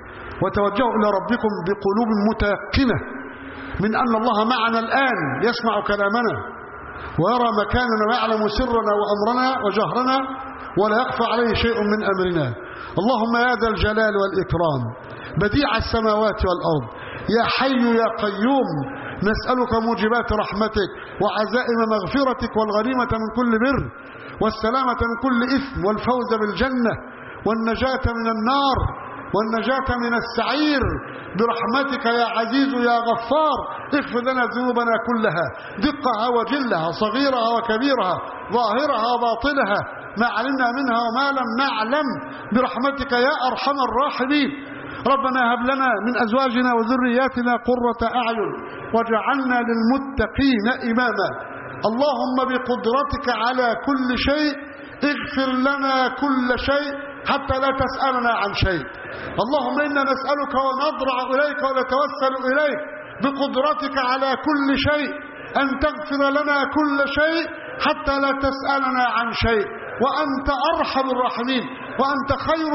وتوجهوا إلى ربكم بقلوب متيقنة من أن الله معنا الآن يسمع كلامنا ويرى مكاننا ويعلم سرنا وأمرنا وجهرنا ولا يخفى عليه شيء من أمرنا اللهم يا ذا الجلال والإكرام بديع السماوات والأرض يا حي يا قيوم نسألك موجبات رحمتك وعزائم مغفرتك والغنيمة من كل بر والسلامة من كل إثم والفوز بالجنة والنجاة من النار والنجاة من السعير برحمتك يا عزيز يا غفار اغفر لنا ذنوبنا كلها دقها وجلها صغيرها وكبيرها ظاهرها وباطنها ما علمنا منها وما لم نعلم برحمتك يا أرحم الراحمين ربنا هب لنا من أزواجنا وذرياتنا قرة أعين وجعلنا للمتقين إماما اللهم بقدرتك على كل شيء اغفر لنا كل شيء حتى لا تسألنا عن شيء اللهم إنا نسألك ونضرع إليك ونتوسل إليك بقدرتك على كل شيء أن تغفر لنا كل شيء حتى لا تسألنا عن شيء وأنت أرحم الراحمين وأنت خير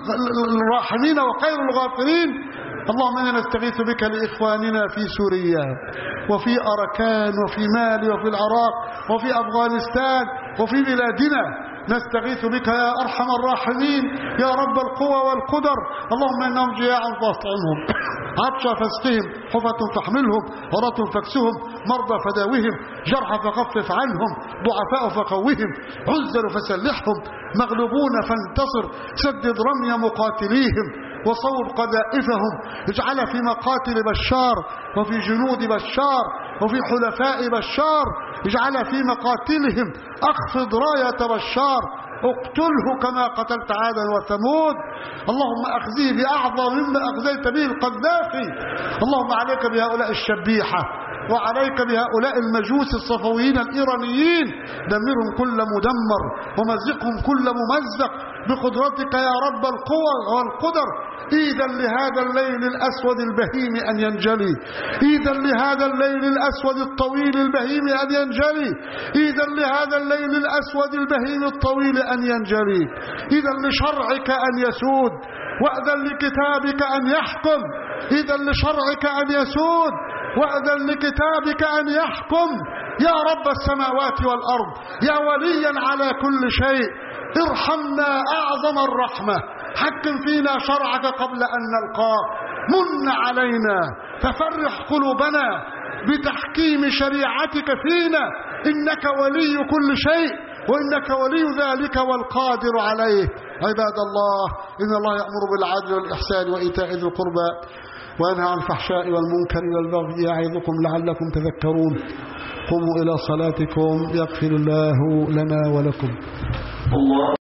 الراحمين وخير الغافرين اللهم إنا نستغيث بك لإخواننا في سوريا وفي أركان وفي مالي وفي العراق وفي أفغانستان وفي بلادنا نستغيث بك يا أرحم الراحمين يا رب القوى والقدر اللهم إنهم جياع فاطعمهم عطشا فاسقهم حفة فاحملهم عراة فاكسهم مرضى فداوهم جرحى فخفف عنهم ضعفاء فقوهم عزل فسلحهم مغلوبون فانتصر سدد رمي مقاتليهم وصوب قذائفهم اجعل في مقاتل بشار وفي جنود بشار وفي حلفاء بشار اجعل في مقاتلهم اخفض راية بشار اقتله كما قتلت عادا وثمود اللهم اخزيه باعظم مما اخزيت به القذافي اللهم عليك بهؤلاء الشبيحه وعليك بهؤلاء المجوس الصفويين الإيرانيين دمرهم كل مدمر ومزقهم كل ممزق بقدرتك يا رب القوى والقدر إيدا لهذا الليل الأسود البهيم أن ينجلي إيدا لهذا الليل الأسود الطويل البهيم أن ينجلي إيدا لهذا الليل الأسود البهيم الطويل أن ينجلي إذا لشرعك أن يسود وأذن لكتابك أن يحكم إذا لشرعك أن يسود وأذن لكتابك أن يحكم يا رب السماوات والأرض يا وليا على كل شيء ارحمنا أعظم الرحمة حكم فينا شرعك قبل أن نلقاه من علينا ففرح قلوبنا بتحكيم شريعتك فينا إنك ولي كل شيء وإنك ولي ذلك والقادر عليه عباد الله إن الله يأمر بالعدل والإحسان وإيتاء ذي القربى وينهى عن الفحشاء والمنكر والبغي يعظكم لعلكم تذكرون قوموا إلى صلاتكم يغفر الله لنا ولكم
الله